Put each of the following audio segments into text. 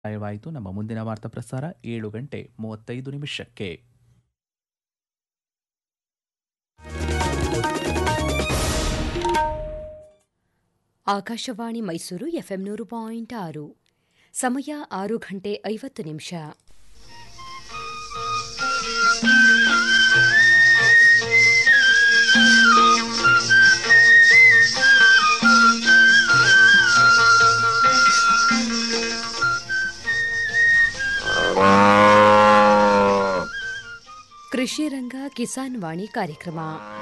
ಮುಕ್ತಾಯವಾಯಿತು ನಮ್ಮ ಮುಂದಿನ ವಾರ್ತಾ ಪ್ರಸಾರ ಏಳು ಗಂಟೆ ಮೂವತ್ತೈದು ನಿಮಿಷಕ್ಕೆ ಆಕಾಶವಾಣಿ ಮೈಸೂರು ಎಫ್ಎಂ ನೂರು ಪಾಯಿಂಟ್ ಆರು ಸಮಯ ಆರು ಗಂಟೆ ಐವತ್ತು ನಿಮಿಷ ಕೃಷಿ ರಂಗ ಕಿಸಾನ್ ವಾಣಿ ಕಾರ್ಯಕ್ರಮ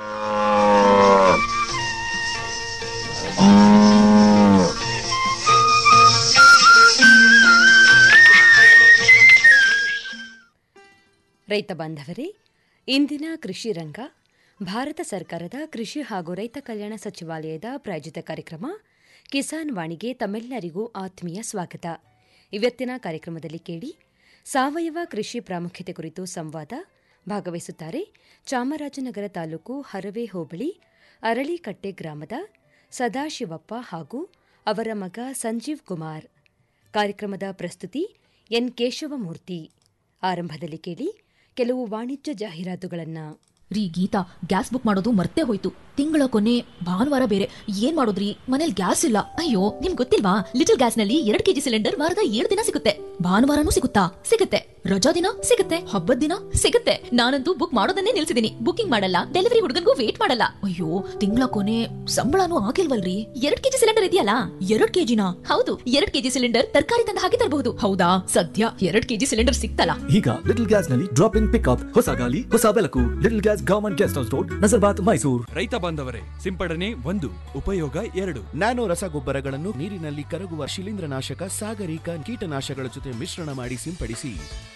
ರೈತ ಬಾಂಧವರೇ ಇಂದಿನ ಕೃಷಿ ರಂಗ ಭಾರತ ಸರ್ಕಾರದ ಕೃಷಿ ಹಾಗೂ ರೈತ ಕಲ್ಯಾಣ ಸಚಿವಾಲಯದ ಪ್ರಾಯೋಜಿತ ಕಾರ್ಯಕ್ರಮ ಕಿಸಾನ್ ವಾಣಿಗೆ ತಮ್ಮೆಲ್ಲರಿಗೂ ಆತ್ಮೀಯ ಸ್ವಾಗತ ಇವತ್ತಿನ ಕಾರ್ಯಕ್ರಮದಲ್ಲಿ ಕೇಳಿ ಸಾವಯವ ಕೃಷಿ ಪ್ರಾಮುಖ್ಯತೆ ಕುರಿತು ಸಂವಾದ ಭಾಗವಹಿಸುತ್ತಾರೆ ಚಾಮರಾಜನಗರ ತಾಲೂಕು ಹರವೆ ಹೋಬಳಿ ಅರಳಿಕಟ್ಟೆ ಗ್ರಾಮದ ಸದಾಶಿವಪ್ಪ ಹಾಗೂ ಅವರ ಮಗ ಸಂಜೀವ್ ಕುಮಾರ್ ಕಾರ್ಯಕ್ರಮದ ಪ್ರಸ್ತುತಿ ಎನ್ ಕೇಶವಮೂರ್ತಿ ಆರಂಭದಲ್ಲಿ ಕೇಳಿ ಕೆಲವು ವಾಣಿಜ್ಯ ಜಾಹೀರಾತುಗಳನ್ನು ರೀ ಗೀತಾ ಗ್ಯಾಸ್ ಬುಕ್ ಮಾಡೋದು ಮರ್ತೇ ಹೋಯ್ತು ತಿಂಗಳ ಕೊನೆ ಭಾನುವಾರ ಬೇರೆ ಏನ್ ಮಾಡೋದ್ರಿ ಮನೇಲಿ ಗ್ಯಾಸ್ ಇಲ್ಲ ಅಯ್ಯೋ ನಿಮ್ ಗೊತ್ತಿಲ್ವಾ ಲಿಟಲ್ ಗ್ಯಾಸ್ ನಲ್ಲಿ ಎರಡ್ ಕೆಜಿ ಸಿಲಿಂಡರ್ ವಾರದ ಏಳು ದಿನ ಸಿಗುತ್ತೆ ಭಾನುವಾರನೂ ಸಿಗುತ್ತಾ ಸಿಗುತ್ತೆ ರಜಾ ದಿನ ಸಿಗುತ್ತೆ ಹಬ್ಬದ ದಿನ ಸಿಗುತ್ತೆ ನಾನಂತೂ ಬುಕ್ ಮಾಡೋದನ್ನೇ ನಿಲ್ಸಿದೀನಿ ಬುಕಿಂಗ್ ಮಾಡಲ್ಲ ಡೆಲಿವರಿ ಹುಡುಗನ್ಗೂ ವೇಟ್ ಮಾಡಲ್ಲ ಅಯ್ಯೋ ತಿಂಗಳ ಕೊನೆ ಸಂಬಳನೂ ಆಗಿಲ್ವಲ್ರಿ ಎರಡ್ ಕೆಜಿ ಸಿಲಿಂಡರ್ ಇದೆಯಲ್ಲ ಎರಡ್ ಕೆಜಿನ ಹೌದು ಎರಡ್ ಕೆಜಿ ಸಿಲಿಂಡರ್ ತರಕಾರಿ ತಂದ ಹಾಗೆ ತರಬಹುದು ಹೌದಾ ಸದ್ಯ ಎರಡ್ ಕೆಜಿ ಸಿಲಿಂಡರ್ ಸಿಕ್ತಲ್ಲ ಈಗ ಲಿಟಲ್ ಗ್ಯಾಸ್ ನಲ್ಲಿ ಡ್ರಾಪ್ ಇನ್ ಪಿಕ್ಅಪ್ ಹೊಸ ಗಾಲಿ ಹೊಸ ಬೆಳಕು little gas government guest house road Nazarbad Mysuru ರೈತ ಬಾಂಧವರೇ ಸಿಂಪಡಣೆ ಒಂದು ಉಪಯೋಗ ಎರಡು ನ್ಯಾನೋ ರಸಗೊಬ್ಬರಗಳನ್ನು ನೀರಿನಲ್ಲಿ ಕರಗುವ ಶಿಲೀಂಧ್ರನಾಶಕ ಸಾಗರಿಕ ಕೀಟನಾಶಕಗಳ ಜೊತೆ ಮಿಶ್ರಣ ಮಾಡಿ ಸಿಂಪಡಿಸಿ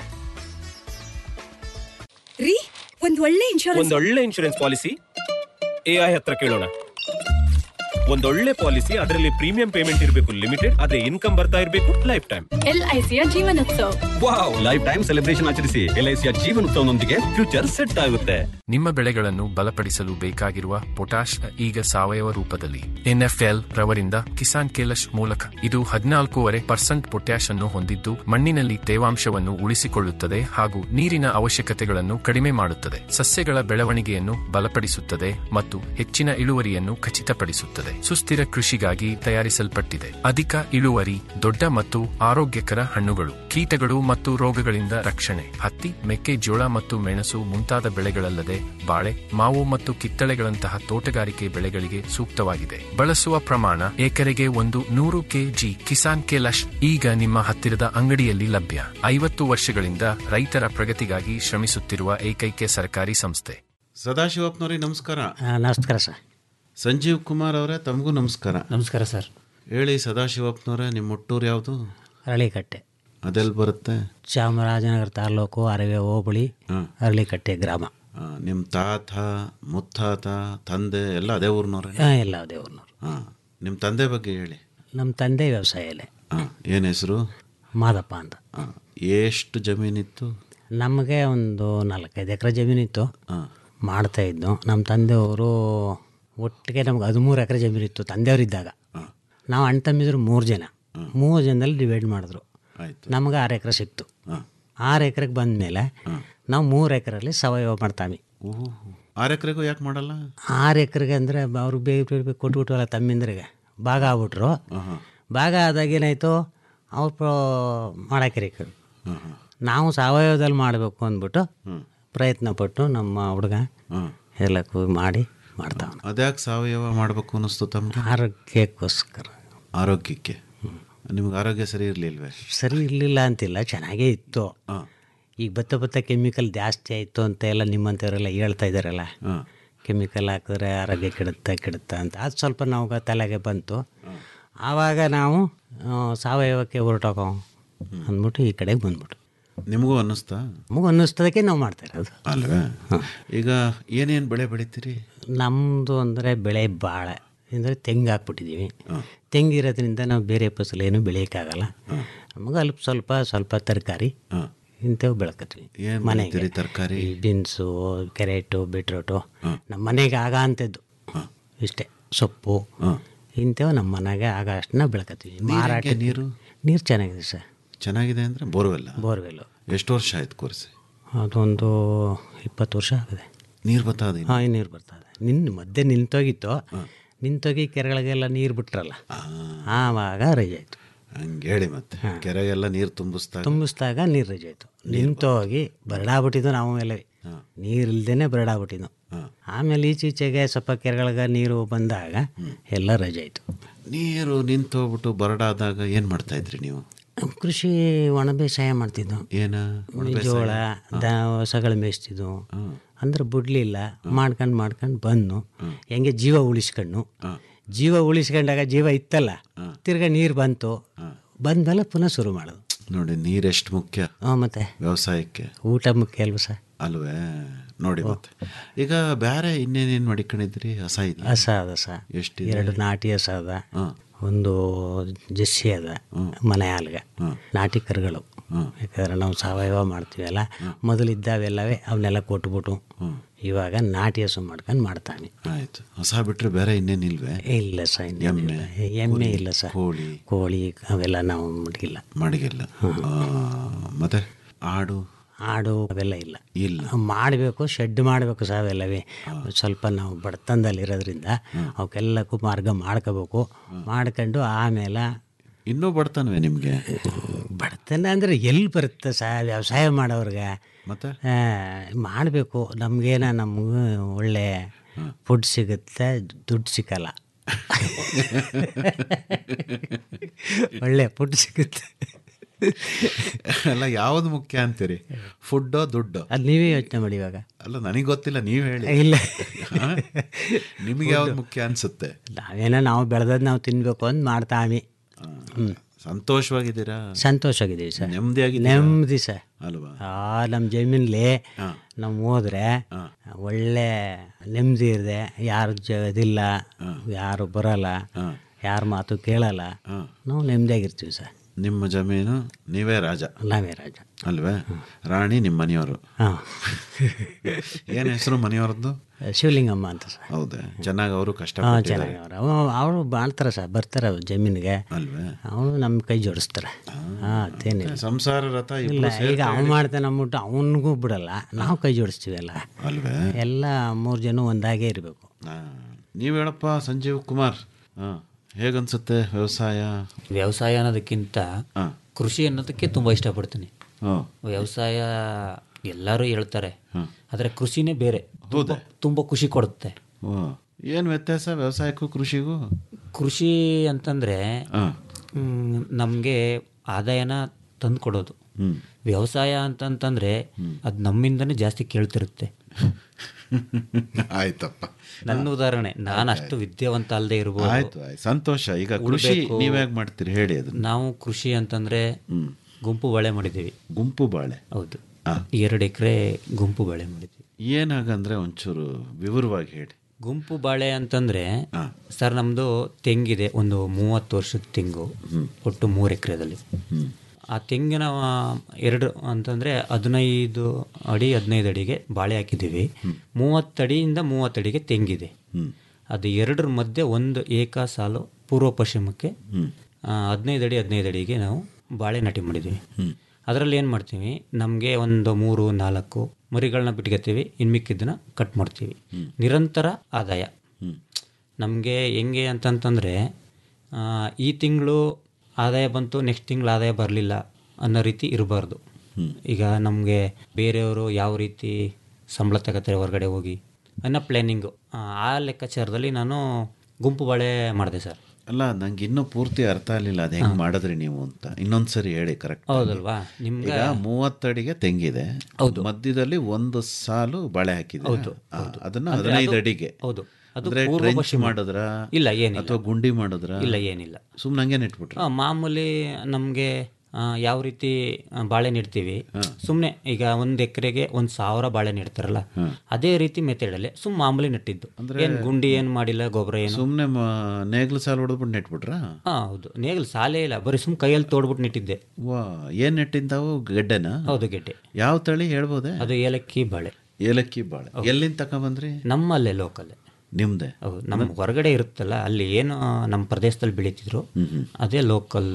ರೀ ಒಂದ್ ಒಳ್ಳೆ ಇನ್ಶೂರೆನ್ಸ್ ಒಂದೊಳ್ಳೆ ಇನ್ಶೂರೆನ್ಸ್ ಪಾಲಿಸಿ ಎಐ ಹತ್ರ ಕೇಳೋಣ ಒಂದೊಳ್ಳೆ ಪಾಲಿಸಿ ಅದರಲ್ಲಿ ಪ್ರೀಮಿಯಂ ಪೇಮೆಂಟ್ ಇರಬೇಕು ಲಿಮಿಟೆಡ್ ಅದೇ ಇನ್ಕಮ್ ಬರ್ತಾ ಇರಬೇಕು ಲೈಫ್ ಟೈಮ್ ಎಲ್ಐಸಿಯ Jeevanotsav wow life time celebration ಆಚರಿಸಿ ಎಲ್ಐಸಿಯ ಜೀವನೋತ್ಸವನೊಂದಿಗೆ ಫ್ಯೂಚರ್ ಸೆಟ್ ಆಗುತ್ತೆ ನಿಮ್ಮ ಬೆಳೆಗಳನ್ನು ಬಲಪಡಿಸಲು ಬೇಕಾಗಿರುವ ಪೊಟ್ಯಾಶ್ ಈಗ ಸಾವಯವ ರೂಪದಲ್ಲಿ ಎನ್ಎಫ್ಎಲ್ ರವರಿಂದ ಕಿಸಾನ್ ಕೇಲಶ್ ಮೂಲಕ ಇದು ಹದಿನಾಲ್ಕೂವರೆ ಪರ್ಸೆಂಟ್ ಪೊಟ್ಯಾಶ್ ಅನ್ನು ಹೊಂದಿದ್ದು ಮಣ್ಣಿನಲ್ಲಿ ತೇವಾಂಶವನ್ನು ಉಳಿಸಿಕೊಳ್ಳುತ್ತದೆ ಹಾಗೂ ನೀರಿನ ಅವಶ್ಯಕತೆಗಳನ್ನು ಕಡಿಮೆ ಮಾಡುತ್ತದೆ ಸಸ್ಯಗಳ ಬೆಳವಣಿಗೆಯನ್ನು ಬಲಪಡಿಸುತ್ತದೆ ಮತ್ತು ಹೆಚ್ಚಿನ ಇಳುವರಿಯನ್ನು ಖಚಿತಪಡಿಸುತ್ತದೆ ಸುಸ್ಥಿರ ಕೃಷಿಗಾಗಿ ತಯಾರಿಸಲ್ಪಟ್ಟಿದೆ ಅಧಿಕ ಇಳುವರಿ ದೊಡ್ಡ ಮತ್ತು ಆರೋಗ್ಯಕರ ಹಣ್ಣುಗಳು ಕೀಟಗಳು ಮತ್ತು ರೋಗಗಳಿಂದ ರಕ್ಷಣೆ ಹತ್ತಿ ಮೆಕ್ಕೆಜೋಳ ಮತ್ತು ಮೆಣಸು ಮುಂತಾದ ಬೆಳೆಗಳಲ್ಲದೆ ಬಾಳೆ ಮಾವು ಮತ್ತು ಕಿತ್ತಳೆಗಳಂತಹ ತೋಟಗಾರಿಕೆ ಬೆಳೆಗಳಿಗೆ ಸೂಕ್ತವಾಗಿದೆ ಬಳಸುವ ಪ್ರಮಾಣ ಎಕರೆಗೆ ಒಂದು ನೂರು ಕೆಜಿ ಕಿಸಾನ್ ಕೆಲಶ್ ಈಗ ನಿಮ್ಮ ಹತ್ತಿರದ ಅಂಗಡಿಯಲ್ಲಿ ಲಭ್ಯ ಐವತ್ತು ವರ್ಷಗಳಿಂದ ರೈತರ ಪ್ರಗತಿಗಾಗಿ ಶ್ರಮಿಸುತ್ತಿರುವ ಏಕೈಕ ಸರ್ಕಾರಿ ಸಂಸ್ಥೆ ಸದಾಶಿವಪ್ಪನವ್ರಿಗೆ ನಮಸ್ಕಾರ ನಮಸ್ಕಾರ ಸರ್ ಸಂಜೀವ್ ಕುಮಾರ್ ಅವರೇ ತಮಗೂ ನಮಸ್ಕಾರ ನಮಸ್ಕಾರ ಸರ್ ಹೇಳಿ ಸದಾಶಿವಪ್ಪನವರೇ ನಿಮ್ಮ ಹುಟ್ಟೂರು ಯಾವುದು ಅರಳಿಕಟ್ಟೆ ಅದೆಲ್ಲಿ ಬರುತ್ತೆ ಚಾಮರಾಜನಗರ ತಾಲೂಕು ಅರವೆ ಹೋಬಳಿ ಹಾಂ ಅರಳಿಕಟ್ಟೆ ಗ್ರಾಮ ನಿಮ್ಮ ತಾತ ಮುತ್ತಾತ ತಂದೆ ಎಲ್ಲ ಅದೇ ಊರಿನವ್ರೆ ಹಾಂ ಎಲ್ಲ ದೇವ್ರನವ್ರು ಹಾಂ ನಿಮ್ಮ ತಂದೆ ಬಗ್ಗೆ ಹೇಳಿ ನಮ್ಮ ತಂದೆ ವ್ಯವಸಾಯಲ್ಲೇ ಹಾಂ ಏನು ಹೆಸರು ಮಾದಪ್ಪ ಅಂತ ಹಾಂ ಎಷ್ಟು ಜಮೀನಿತ್ತು ನಮಗೆ ಒಂದು ನಾಲ್ಕೈದು ಎಕರೆ ಜಮೀನಿತ್ತು ಹಾಂ ಮಾಡ್ತಾ ಇದ್ದು ನಮ್ಮ ತಂದೆಯವರು ಒಟ್ಟಿಗೆ ನಮ್ಗೆ ಹದಿಮೂರು ಎಕರೆ ಜಮೀನಿತ್ತು ತಂದೆಯವರಿದ್ದಾಗ ಹಾಂ ನಾವು ಅಣ್ಣ ತಮ್ಮಿದ್ರು ಮೂರು ಜನ ಮೂರು ಜನದಲ್ಲಿ ಡಿವೈಡ್ ಮಾಡಿದ್ರು ಆಯಿತು ನಮ್ಗೆ ಆರು ಎಕರೆ ಸಿಕ್ತು ಹಾಂ ಆರು ಎಕರೆಗೆ ಬಂದ ಮೇಲೆ ನಾವು ಮೂರು ಎಕರೆಯಲ್ಲಿ ಸಾವಯವ ಮಾಡ್ತಾವೆ ಓಹೋ ಆರು ಎಕರೆಗೂ ಯಾಕೆ ಮಾಡಲ್ಲ ಆರು ಎಕರೆಗೆ ಅಂದರೆ ಅವ್ರು ಬೇಗ ಬೇಗ ಬೇಗ ಕೊಟ್ಬಿಟ್ವಲ್ಲ ತಮ್ಮಿಂದ್ರಿಗೆ ಭಾಗ ಆಗ್ಬಿಟ್ರು ಹಾಂ ಹಾಂ ಭಾಗ ಆದಾಗ ಏನಾಯಿತು ಅವ್ರು ಮಾಡಾಕಿರಿ ಹಾಂ ಹಾಂ ನಾವು ಸಾವಯವದಲ್ಲಿ ಮಾಡಬೇಕು ಅಂದ್ಬಿಟ್ಟು ಹ್ಞೂ ಪ್ರಯತ್ನ ಪಟ್ಟು ನಮ್ಮ ಹುಡುಗ ಹಾಂ ಎಲ್ಲಕ್ಕೂ ಮಾಡಿ ಮಾಡ್ತಾವನು ಅದ್ಯಾಕೆ ಸಾವಯವ ಮಾಡಬೇಕು ಅನ್ನಿಸ್ತು ತಮಗೆ ಆರೋಗ್ಯಕ್ಕೋಸ್ಕರ ಆರೋಗ್ಯಕ್ಕೆ ನಿಮ್ಗೆ ಆರೋಗ್ಯ ಸರಿ ಇರಲಿಲ್ವೇ ಸರಿ ಇರಲಿಲ್ಲ ಅಂತಿಲ್ಲ ಚೆನ್ನಾಗೇ ಇತ್ತು ಹಾಂ ಈಗ ಬತ್ತ ಬತ್ತ ಕೆಮಿಕಲ್ ಜಾಸ್ತಿ ಆಯಿತು ಅಂತ ಎಲ್ಲ ನಿಮ್ಮಂಥವರೆಲ್ಲ ಹೇಳ್ತಾ ಇದ್ದಾರಲ್ಲ ಹಾಂ ಕೆಮಿಕಲ್ ಹಾಕಿದ್ರೆ ಆರೋಗ್ಯ ಕೆಡುತ್ತೆ ಕೆಡುತ್ತೆ ಅಂತ ಅದು ಸ್ವಲ್ಪ ನಾವು ತಲೆಗೆ ಬಂತು ಆವಾಗ ನಾವು ಆ, ಸಾವಯವಕ್ಕೆ ಹೊರಟೋಗೋ ಅಂದ್ಬಿಟ್ಟು ಈ ಕಡೆಗೆ ಬಂದ್ಬಿಟ್ಟು ನಿಮಗೂ ಅನ್ನಿಸ್ತಾ ನಮಗೆ ಅನ್ನಿಸ್ತದಕ್ಕೆ ನಾವು ಮಾಡ್ತಾ ಇರೋದು ಅಲ್ವೇ ಈಗ ಏನೇನು ಬೆಳೆ ಬೆಳಿತೀರಿ ನಮ್ಮದು ಅಂದರೆ ಬೆಳೆ ಭಾಳ ಅಂದರೆ ತೆಂಗು ಹಾಕ್ಬಿಟ್ಟಿದ್ದೀವಿ ತೆಂಗು ಇರೋದ್ರಿಂದ ನಾವು ಬೇರೆ ಫಸಲು ಏನು ಬೆಳೆಯೋಕ್ಕಾಗಲ್ಲ ನಮಗೆ ಅಲ್ಪ ಸ್ವಲ್ಪ ಸ್ವಲ್ಪ ತರಕಾರಿ ಹಾಂ ಇಂಥವು ಬೆಳ್ಕೊತೀವಿ ಏನ್ ಬೆಳಿತೀರಿ ತರಕಾರಿ ಈ ಬೀನ್ಸು ಕ್ಯಾರೆಟು ಬೀಟ್ರೋಟು ನಮ್ಮ ಮನೆಗೆ ಆಗ ಅಂಥದ್ದು ಇಷ್ಟೇ ಸೊಪ್ಪು ಹಾಂ ಇಂಥವು ನಮ್ಮ ಮನೆಗೆ ಆಗ ಅಷ್ಟನ್ನ ಬೆಳ್ಕೊತೀವಿ ಮಾರಾಟ ನೀರು ನೀರು ಚೆನ್ನಾಗಿದೆ ಸರ್ ಚೆನ್ನಾಗಿದೆ ಅಂದರೆ ಬೋರ್ವೆಲ್ಲ ಬೋರ್ವೆಲ್ಲು ಎಷ್ಟು ವರ್ಷ ಆಯ್ತು ಕೊರೆಸಿ ಅದೊಂದು ಇಪ್ಪತ್ತು ವರ್ಷ ಆಗಿದೆ ನೀರು ಬತ್ತಾದ ಹಾಂ ನೀರು ಬರ್ತದೆ ನಿನ್ನ ಮಧ್ಯೆ ನಿಂತೋಗಿತ್ತು ನಿಂತೋಗಿ ಕೆರೆಗಳಿಗೆಲ್ಲ ನೀರು ಬಿಟ್ರಲ್ಲ ಆವಾಗ ರಜೆ ಆಯಿತು ಹಂಗೆ ಹೇಳಿ ಮತ್ತೆ ಕೆರೆಗೆಲ್ಲ ನೀರು ತುಂಬಿಸ್ದಾಗ ತುಂಬಿಸಿದಾಗ ನೀರು ರಜೆ ಆಯಿತು ನಿಂತೋಗಿ ಬರಡಾಗ್ಬಿಟ್ಟಿದ್ದು ನಾವು ಮೇಲೆ ನೀರು ಇಲ್ದೇನೆ ಬರಡಾಗ್ಬಿಟ್ಟಿದ್ದು ಆಮೇಲೆ ಈಚೀಚೆಗೆ ಸ್ವಲ್ಪ ಕೆರೆಗಳಿಗೆ ನೀರು ಬಂದಾಗ ಎಲ್ಲ ರಜೆ ಆಯಿತು ನೀರು ನಿಂತು ಹೋಗ್ಬಿಟ್ಟು ಬರಡಾದಾಗ ಏನು ಮಾಡ್ತಾ ಇದ್ರಿ ನೀವು ಕೃಷಿ ಒಣ ಬೇಸಾಯ ಮಾಡ್ತಿದ್ದು ಏನ ಒಣ ಬೇಸಾಯ? ಜೋಳ ದ ಹೊಸಗಳು ಮೇಯಿಸ್ತಿದ್ವು ಅಂದ್ರೆ ಬಿಡ್ಲಿಲ್ಲ ಮಾಡ್ಕೊಂಡು ಮಾಡ್ಕೊಂಡು ಬಂದು ಹೆಂಗೆ ಜೀವ ಉಳಿಸ್ಕೊಂಡು ಜೀವ ಉಳಿಸ್ಕೊಂಡಾಗ ಜೀವ ಇತ್ತಲ್ಲ ತಿರ್ಗಾ ನೀರು ಬಂತು ಬಂದ್ಮೇಲೆ ಪುನಃ ಶುರು ಮಾಡೋದು ನೋಡಿ ನೀರೆಷ್ಟು ಮುಖ್ಯ ಹಾಂ ಮತ್ತೆ ವ್ಯವಸಾಯಕ್ಕೆ ಊಟ ಮುಖ್ಯ ಅಲ್ವ ಸರ್ ಅಲ್ವೇ ನೋಡಿ ಮತ್ತೆ ಈಗ ಬೇರೆ ಇನ್ನೇನೇನು ಮಡಿಕೊಂಡಿದ್ರಿ ಹಸ ಇದೆಯಾ ಹಸ ಅದ ಸ ಎಷ್ಟಿದೆ? ಎರಡು ನಾಟಿ ಹಸ ಅದ ಒಂದು ಜಸ್ಸಿ ಅದ ಮನೆ ಹಾಲ್ಗೆ ನಾಟಿ ಕರುಗಳು ಯಾಕಂದ್ರೆ ನಾವು ಸಾವಯವ ಮಾಡ್ತೀವಲ್ಲ ಮೊದಲಿದ್ದಾವೆಲ್ಲವೇ ಅವನ್ನೆಲ್ಲ ಕೊಟ್ಬಿಟ್ಟು ಇವಾಗ ನಾಟಿ ಹಸು ಮಾಡ್ಕೊಂಡು ಮಾಡ್ತಾನೆ ಆಯ್ತು ಹೊಸ ಬಿಟ್ರೆ ಬೇರೆ ಇನ್ನೇನಿಲ್ವೇ ಇಲ್ಲ ಸ ಎಮ್ಮೆ ಎಮ್ಮೆ ಇಲ್ಲ ಸ ಕೋಳಿ ಕೋಳಿ ಅವೆಲ್ಲ ನಾವು ಮಡಗಿಲ್ಲ ಮಡಗಿಲ್ಲ ಆ, ಮತ್ತೆ ಆಡು ಆಡು ಅವೆಲ್ಲ ಇಲ್ಲ ಇಲ್ಲ ಮಾಡಬೇಕು ಶೆಡ್ ಮಾಡಬೇಕು ಸಹ ಅವೆಲ್ಲವೇ ಸ್ವಲ್ಪ ನಾವು ಬಡತನದಲ್ಲಿರೋದ್ರಿಂದ ಅವಕ್ಕೆಲ್ಲಕ್ಕೂ ಮಾರ್ಗ ಮಾಡ್ಕೋಬೇಕು ಮಾಡ್ಕೊಂಡು ಆಮೇಲೆ ಇನ್ನೂ ಬಡ್ತಾನವೆ ನಿಮಗೆ ಬಡತನ ಅಂದರೆ ಎಲ್ಲಿ ಬರುತ್ತೆ ಸಹ ವ್ಯವಸಾಯ ಮಾಡೋರ್ಗೆ ಮತ್ತೆ ಮಾಡಬೇಕು ನಮಗೇನ ನಮ್ಗೆ ಒಳ್ಳೆ ಫುಡ್ ಸಿಗುತ್ತೆ ದುಡ್ಡು ಸಿಕ್ಕಲ್ಲ ಒಳ್ಳೆ ಫುಡ್ ಸಿಗುತ್ತೆ ಅಲ್ಲ ಯಾವ್ದು ಮುಖ್ಯ ಅಂತೀರಿ ಫುಡ್ಡೋ ದುಡ್ಡು ಅದು ನೀವೇ ಯೋಚನೆ ಮಾಡಿ ಇವಾಗ ಅಲ್ಲ ನನಗೆ ಗೊತ್ತಿಲ್ಲ ನೀವು ಹೇಳಿ ಇಲ್ಲ. ಹಾ? ನಿಮಗೆ ಯಾವ್ದು ಮುಖ್ಯ ಅನ್ಸುತ್ತೆ ನಾವೇನೋ ನಾವು ಬೆಳೆದದ್ದು ನಾವು ತಿನ್ಬೇಕು ಅಂತ ಮಾಡ್ತಾವಿ ಹ್ಞೂ ಸಂತೋಷವಾಗಿದ್ದೀರಾ ಸಂತೋಷವಾಗಿದ್ದೀವಿ ಸರ್ ನೆಮ್ಮದಿಯಾಗಿದ್ದೀರಾ? ನೆಮ್ಮದಿ ಸರ್ ಅಲ್ವಾ ಆ ನಮ್ಮ ಜಮೀನಲ್ಲಿ ನಾವು ಹೋದ್ರೆ ಒಳ್ಳೆ ನೆಮ್ಮದಿ ಇದೆ ಯಾರು ಜ ಇದಿಲ್ಲ ಯಾರು ಬರಲ್ಲ ಯಾರ ಮಾತು ಕೇಳಲ್ಲ ನಾವು ನೆಮ್ಮದಿಯಾಗಿರ್ತೀವಿ ಸರ್ ನಿಮ್ಮ ಜಮೀನು ನೀವೇ ರಾಜ ನಾವೇ ರಾಜ ಅಲ್ವೇ ರಾಣಿ ನಿಮ್ಮ ಮನೆಯವರು ಹಾಂ ಏನು ಹೆಸರು ಮನೆಯವ್ರದ್ದು ಶಿವಲಿಂಗಮ್ಮ ಅಂತ ಸರ್ ಹೌದಾ ಚೆನ್ನಾಗಿ ಅವರು ಹಾಂ ಕಷ್ಟಪಟ್ಟಿದ್ದಾರೆ ಚೆನ್ನಾಗಿ ಅವರು ಅವರು ಮಾಡ್ತಾರೆ ಸರ್ ಬರ್ತಾರೆ ಅವ್ರು ಜಮೀನಿಗೆ ಅಲ್ವೇ ಅವನು ನಮ್ಮ ಕೈ ಜೋಡಿಸ್ತಾರೆ ಹಾಂ ಅದೇನಿಲ್ಲ ಸಂಸಾರ ರಥ ಇಬ್ರು ಇಲ್ಲ ಸೇರ್ತಾ ಈಗ ಅವ್ನು ಮಾಡ್ತಾನೆ ಅಂದ್ಬಿಟ್ಟು ಅವನಿಗೂ ಬಿಡಲ್ಲ ನಾವು ಕೈ ಜೋಡಿಸ್ತೀವಲ್ಲ ಅಲ್ವೇ ಎಲ್ಲ ಮೂರು ಜನ ಒಂದಾಗೇ ಇರಬೇಕು ನೀವು ಹೇಳಪ್ಪ ಸಂಜೀವ್ ಕುಮಾರ್ ಹಾಂ ಹೇಗನ್ಸುತ್ತೆ ವ್ಯವಸಾಯ ವ್ಯವಸಾಯ ಅನ್ನೋದಕ್ಕಿಂತ ಕೃಷಿ ಅನ್ನೋದಕ್ಕೆ ತುಂಬ ಇಷ್ಟಪಡ್ತೀನಿ ವ್ಯವಸಾಯ ಎಲ್ಲರೂ ಹೇಳ್ತಾರೆ ಆದರೆ ಕೃಷಿನೇ ಬೇರೆ ತುಂಬ- ತುಂಬ ಖುಷಿ ಕೊಡುತ್ತೆ ಏನು ವ್ಯತ್ಯಾಸ ವ್ಯವಸಾಯಕ್ಕೂ ಕೃಷಿಗೂ ಕೃಷಿ ಅಂತಂದರೆ ನಮಗೆ ಆದಾಯನ ತಂದು ಕೊಡೋದು ವ್ಯವಸಾಯ ಅಂತಂತಂದರೆ ಅದು ನಮ್ಮಿಂದನೇ ಜಾಸ್ತಿ ಕೇಳ್ತಿರುತ್ತೆ ಆಯ್ತಪ್ಪ ನನ್ನ ಉದಾಹರಣೆ ನಾನು ಅಷ್ಟು ವಿದ್ಯಾವಂತ ಅಲ್ಲದೆ ಇರ್ಬೋದು ಆಯ್ತು ಆಯ್ತು ಸಂತೋಷ ಈಗ ಕೃಷಿ ಉಳ್ಬೇಕು. ನೀವು ಹೇಗೆ ಮಾಡ್ತೀರಿ ಹೇಳಿ ಅದನ್ನ ನಾವು ಕೃಷಿ ಅಂತಂದ್ರೆ ಗುಂಪು ಬಾಳೆ ಮಾಡಿದ್ದೀವಿ ಗುಂಪು ಬಾಳೆ ಹೌದು ಎರಡು ಎಕರೆ ಗುಂಪು ಬಾಳೆ ಮಾಡಿದ್ದೀವಿ ಏನಾಗಂದ್ರೆ ಒಂಚೂರು ವಿವರವಾಗಿ ಹೇಳಿ ಗುಂಪು ಬಾಳೆ ಅಂತಂದ್ರೆ ಸರ್ ನಮ್ದು ತೆಂಗಿದೆ ಒಂದು ಮೂವತ್ತು ವರ್ಷದ ತೆಂಗು ಒಟ್ಟು ಮೂರು ಎಕರೆದಲ್ಲಿ ಆ ತೆಂಗಿನ ಆ, ಎರಡು ಅಂತಂದ್ರೆ ಹದಿನೈದು ಅಡಿ ಹದಿನೈದು ಅಡಿಗೆ ಬಾಳೆ ಹಾಕಿದ್ದೀವಿ ಮೂವತ್ತಡಿಯಿಂದ ಮೂವತ್ತಡಿಗೆ ತೆಂಗಿದೆ ಅದು ಎರಡರ ಮಧ್ಯೆ ಒಂದು ಏಕ ಸಾಲು ಪೂರ್ವ ಪಶ್ಚಿಮಕ್ಕೆ ಆ, ಹದಿನೈದು ಅಡಿ ಹದಿನೈದು ಅಡಿಗೆ ನಾವು ಬಾಳೆ ನಾಟಿ ಮಾಡಿದ್ದೀವಿ ಅದರಲ್ಲಿ ಏನು ಮಾಡ್ತೀವಿ ನಮಗೆ ಒಂದು ಮೂರು ನಾಲ್ಕು ಮರಿಗಳನ್ನ ಬಿಟ್ಕೊತೀವಿ ಇನ್ನು ಮಿಕ್ಕಿದ್ದನ್ನ ಕಟ್ ಮಾಡ್ತೀವಿ ನಿರಂತರ ಆದಾಯ ನಮಗೆ ಹೆಂಗೆ ಅಂತಂತಂದರೆ ಈ ತಿಂಗಳು ಆದಾಯ ಬಂತು ನೆಕ್ಸ್ಟ್ ತಿಂಗಳು ಆದಾಯ ಬರಲಿಲ್ಲ ಅನ್ನೋ ರೀತಿ ಇರಬಾರ್ದು ಈಗ ನಮಗೆ ಬೇರೆಯವರು ಯಾವ ರೀತಿ ಸಂಬಳ ತಗೋತಾರೆ ಹೊರಗಡೆ ಹೋಗಿ ಅನ್ನೋ ಪ್ಲ್ಯಾನಿಂಗು ಆ ಲೆಕ್ಕಾಚಾರದಲ್ಲಿ ನಾನು ಗುಂಪು ಬಾಳೆ ಮಾಡಿದೆ ಸರ್ ಅಲ್ಲ ನಂಗೆ ಇನ್ನೂ ಪೂರ್ತಿ ಅರ್ಥ ಆಗಲಿಲ್ಲ ಅದು ಹೆಂಗೆ ಮಾಡಿದ್ರಿ ನೀವು ಅಂತ ಇನ್ನೊಂದ್ಸರಿ ಹೇಳಿ ಕರೆಕ್ಟ್ ಹೌದಲ್ವಾ ನಿಮ್ಗೆ ಈಗ ಮೂವತ್ತಡಿಗೆ ತೆಂಗಿದೆ ಹೌದು. ಮಧ್ಯದಲ್ಲಿ ಒಂದು ಸಾಲು ಬಾಳೆ ಹಾಕಿದೆ ಹೌದು, ಅದನ್ನ ಅಂದ್ರೆ ಹದಿನೈದು ಅದು- ಅಡಿಗೆ ಹೌದು. ಅದು ಅಂದ್ರೆ ಪೂರ್ವ trench ಪಶ್ಚಿಮ. ಮಾಡಿದ್ರ ಇಲ್ಲ, ಏನಿಲ್ಲ. ಅಥವಾ ಗುಂಡಿ ಮಾಡಿದ್ರ ಇಲ್ಲ, ಏನಿಲ್ಲ. ಸುಮ್ಮನೆ ಹಂಗೆ ನೆಟ್ಬಿಟ್ರ ಆ, ಮಾಮೂಲಿ ನಮಗೆ ಯಾವ ರೀತಿ ಆ, ಬಾಳೆ ನೆಡ್ತೀವಿ ಸುಮ್ಮನೆ ಈಗ ಒಂದು ಎಕರೆಗೆ ಒಂದು ಸಾವಿರ ಬಾಳೆ ನೆಡ್ತಾರಲ್ಲ ಅದೇ ರೀತಿ ಮೆಥಡಲ್ಲಿ ಸುಮ್ ಮಾಮೂಲಿ ನೆಟ್ಟಿದ್ದು ಏನು ಗುಂಡಿ ಏನು ಮಾಡಿಲ್ಲ ಗೊಬ್ಬರ ಏನು ಸುಮ್ಮನೆ ನೇಗ್ಲು ಸಾಲು ಹೊಡೆದ್ಬಿಟ್ಟು ನೆಟ್ಬಿಟ್ರ ಹಾ ಹೌದು ನೇಗಲು ಸಾಲೇ ಇಲ್ಲ ಬರೀ ಸುಮ್ ಕೈಯಲ್ಲಿ ತೋಡ್ಬಿಟ್ಟು ನೆಟ್ಟಿದ್ದೆ ವಾ ಏನ್ ನೆಟ್ಟಿಂತಾವು ಗೆಡ್ಡೆನ ಹೌದು ಗೆಡ್ಡೆ ಯಾವ ತಳಿ ಹೇಳ್ಬೋದೆ ಅದು ಏಲಕ್ಕಿ ಬಾಳೆ ಏಲಕ್ಕಿ ಬಾಳೆ ಎಲ್ಲಿಂದ ತಗೊಂಬಂದ್ರಿ ನಮ್ಮಲ್ಲೇ ಲೋಕಲ್ಲೇ ನಿಮ್ದೆ ಹೌದು ನಮ್ಮ ಹೊರಗಡೆ ಇರುತ್ತಲ್ಲ ಅಲ್ಲಿ ಏನು ನಮ್ಮ ಪ್ರದೇಶದಲ್ಲಿ ಬೆಳೀತಿದ್ರು ಅದೇ ಲೋಕಲ್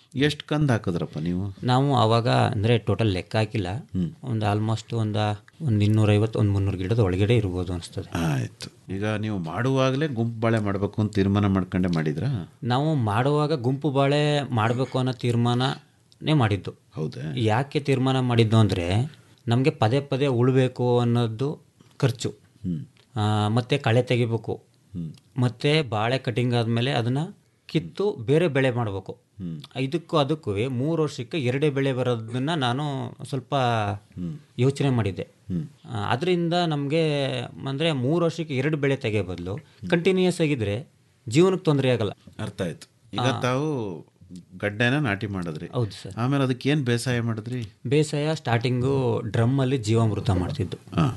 ಎಷ್ಟು ಕಂದು ಹಾಕಿದ್ರಪ್ಪ ನೀವು ನಾವು ಆವಾಗ ಅಂದರೆ ಟೋಟಲ್ ಲೆಕ್ಕ ಹಾಕಿಲ್ಲ ಒಂದು ಆಲ್ಮೋಸ್ಟ್ ಒಂದು ಒಂದು ಇನ್ನೂರೈವತ್ತು ಒಂದು ಮುನ್ನೂರು ಗಿಡದ ಒಳಗಡೆ ಇರ್ಬೋದು ಅನಿಸ್ತದೆ ಆಯ್ತು ಈಗ ನೀವು ಮಾಡುವಾಗಲೇ ಗುಂಪು ಬಾಳೆ ಮಾಡಬೇಕು ಅಂತ ತೀರ್ಮಾನ ಮಾಡ್ಕೊಂಡೆ ಮಾಡಿದ್ರಾ ನಾವು ಮಾಡುವಾಗ ಗುಂಪು ಬಾಳೆ ಮಾಡಬೇಕು ಅನ್ನೋ ತೀರ್ಮಾನನೇ ಮಾಡಿದ್ದು ಹೌದಾ ಯಾಕೆ ತೀರ್ಮಾನ ಮಾಡಿದ್ದು ಅಂದರೆ ನಮಗೆ ಪದೇ ಪದೇ ಉಳ್ಬೇಕು ಅನ್ನೋದು ಖರ್ಚು ಆ, ಮತ್ತೆ ಕಳೆ ತೆಗಿಬೇಕು ಮತ್ತೆ ಬಾಳೆ ಕಟಿಂಗ್ ಆದಮೇಲೆ ಅದನ್ನು ಕಿತ್ತು ಬೇರೆ ಬೆಳೆ ಮಾಡಬೇಕು ಇದಕ್ಕೂ ಅದಕ್ಕೂ ಮೂರು ವರ್ಷಕ್ಕೆ ಎರಡೇ ಬೆಳೆ ಬರೋದನ್ನ ನಾನು ಸ್ವಲ್ಪ ಯೋಚನೆ ಮಾಡಿದ್ದೆ ಅದರಿಂದ ನಮಗೆ ಅಂದರೆ ಮೂರು ವರ್ಷಕ್ಕೆ ಎರಡು ಬೆಳೆ ತೆಗೆಯೋ ಬದಲು ಕಂಟಿನ್ಯೂಯಸ್ ಆಗಿದ್ರೆ ಜೀವನಕ್ಕೆ ತೊಂದರೆ ಆಗಲ್ಲ ಅರ್ಥ ಆಯ್ತು ಈಗ ತಾವು ಗಡ್ಡೆನ ನಾಟಿ ಮಾಡಿದ್ರಿ ಹೌದು ಸರ್ ಆಮೇಲೆ ಅದಕ್ಕೆ ಏನು ಬೇಸಾಯ ಮಾಡಿದ್ರಿ ಬೇಸಾಯ ಸ್ಟಾರ್ಟಿಂಗು ಡ್ರಮ್ಮಲ್ಲಿ ಜೀವಾಮೃತ ಮಾಡ್ತಿದ್ದು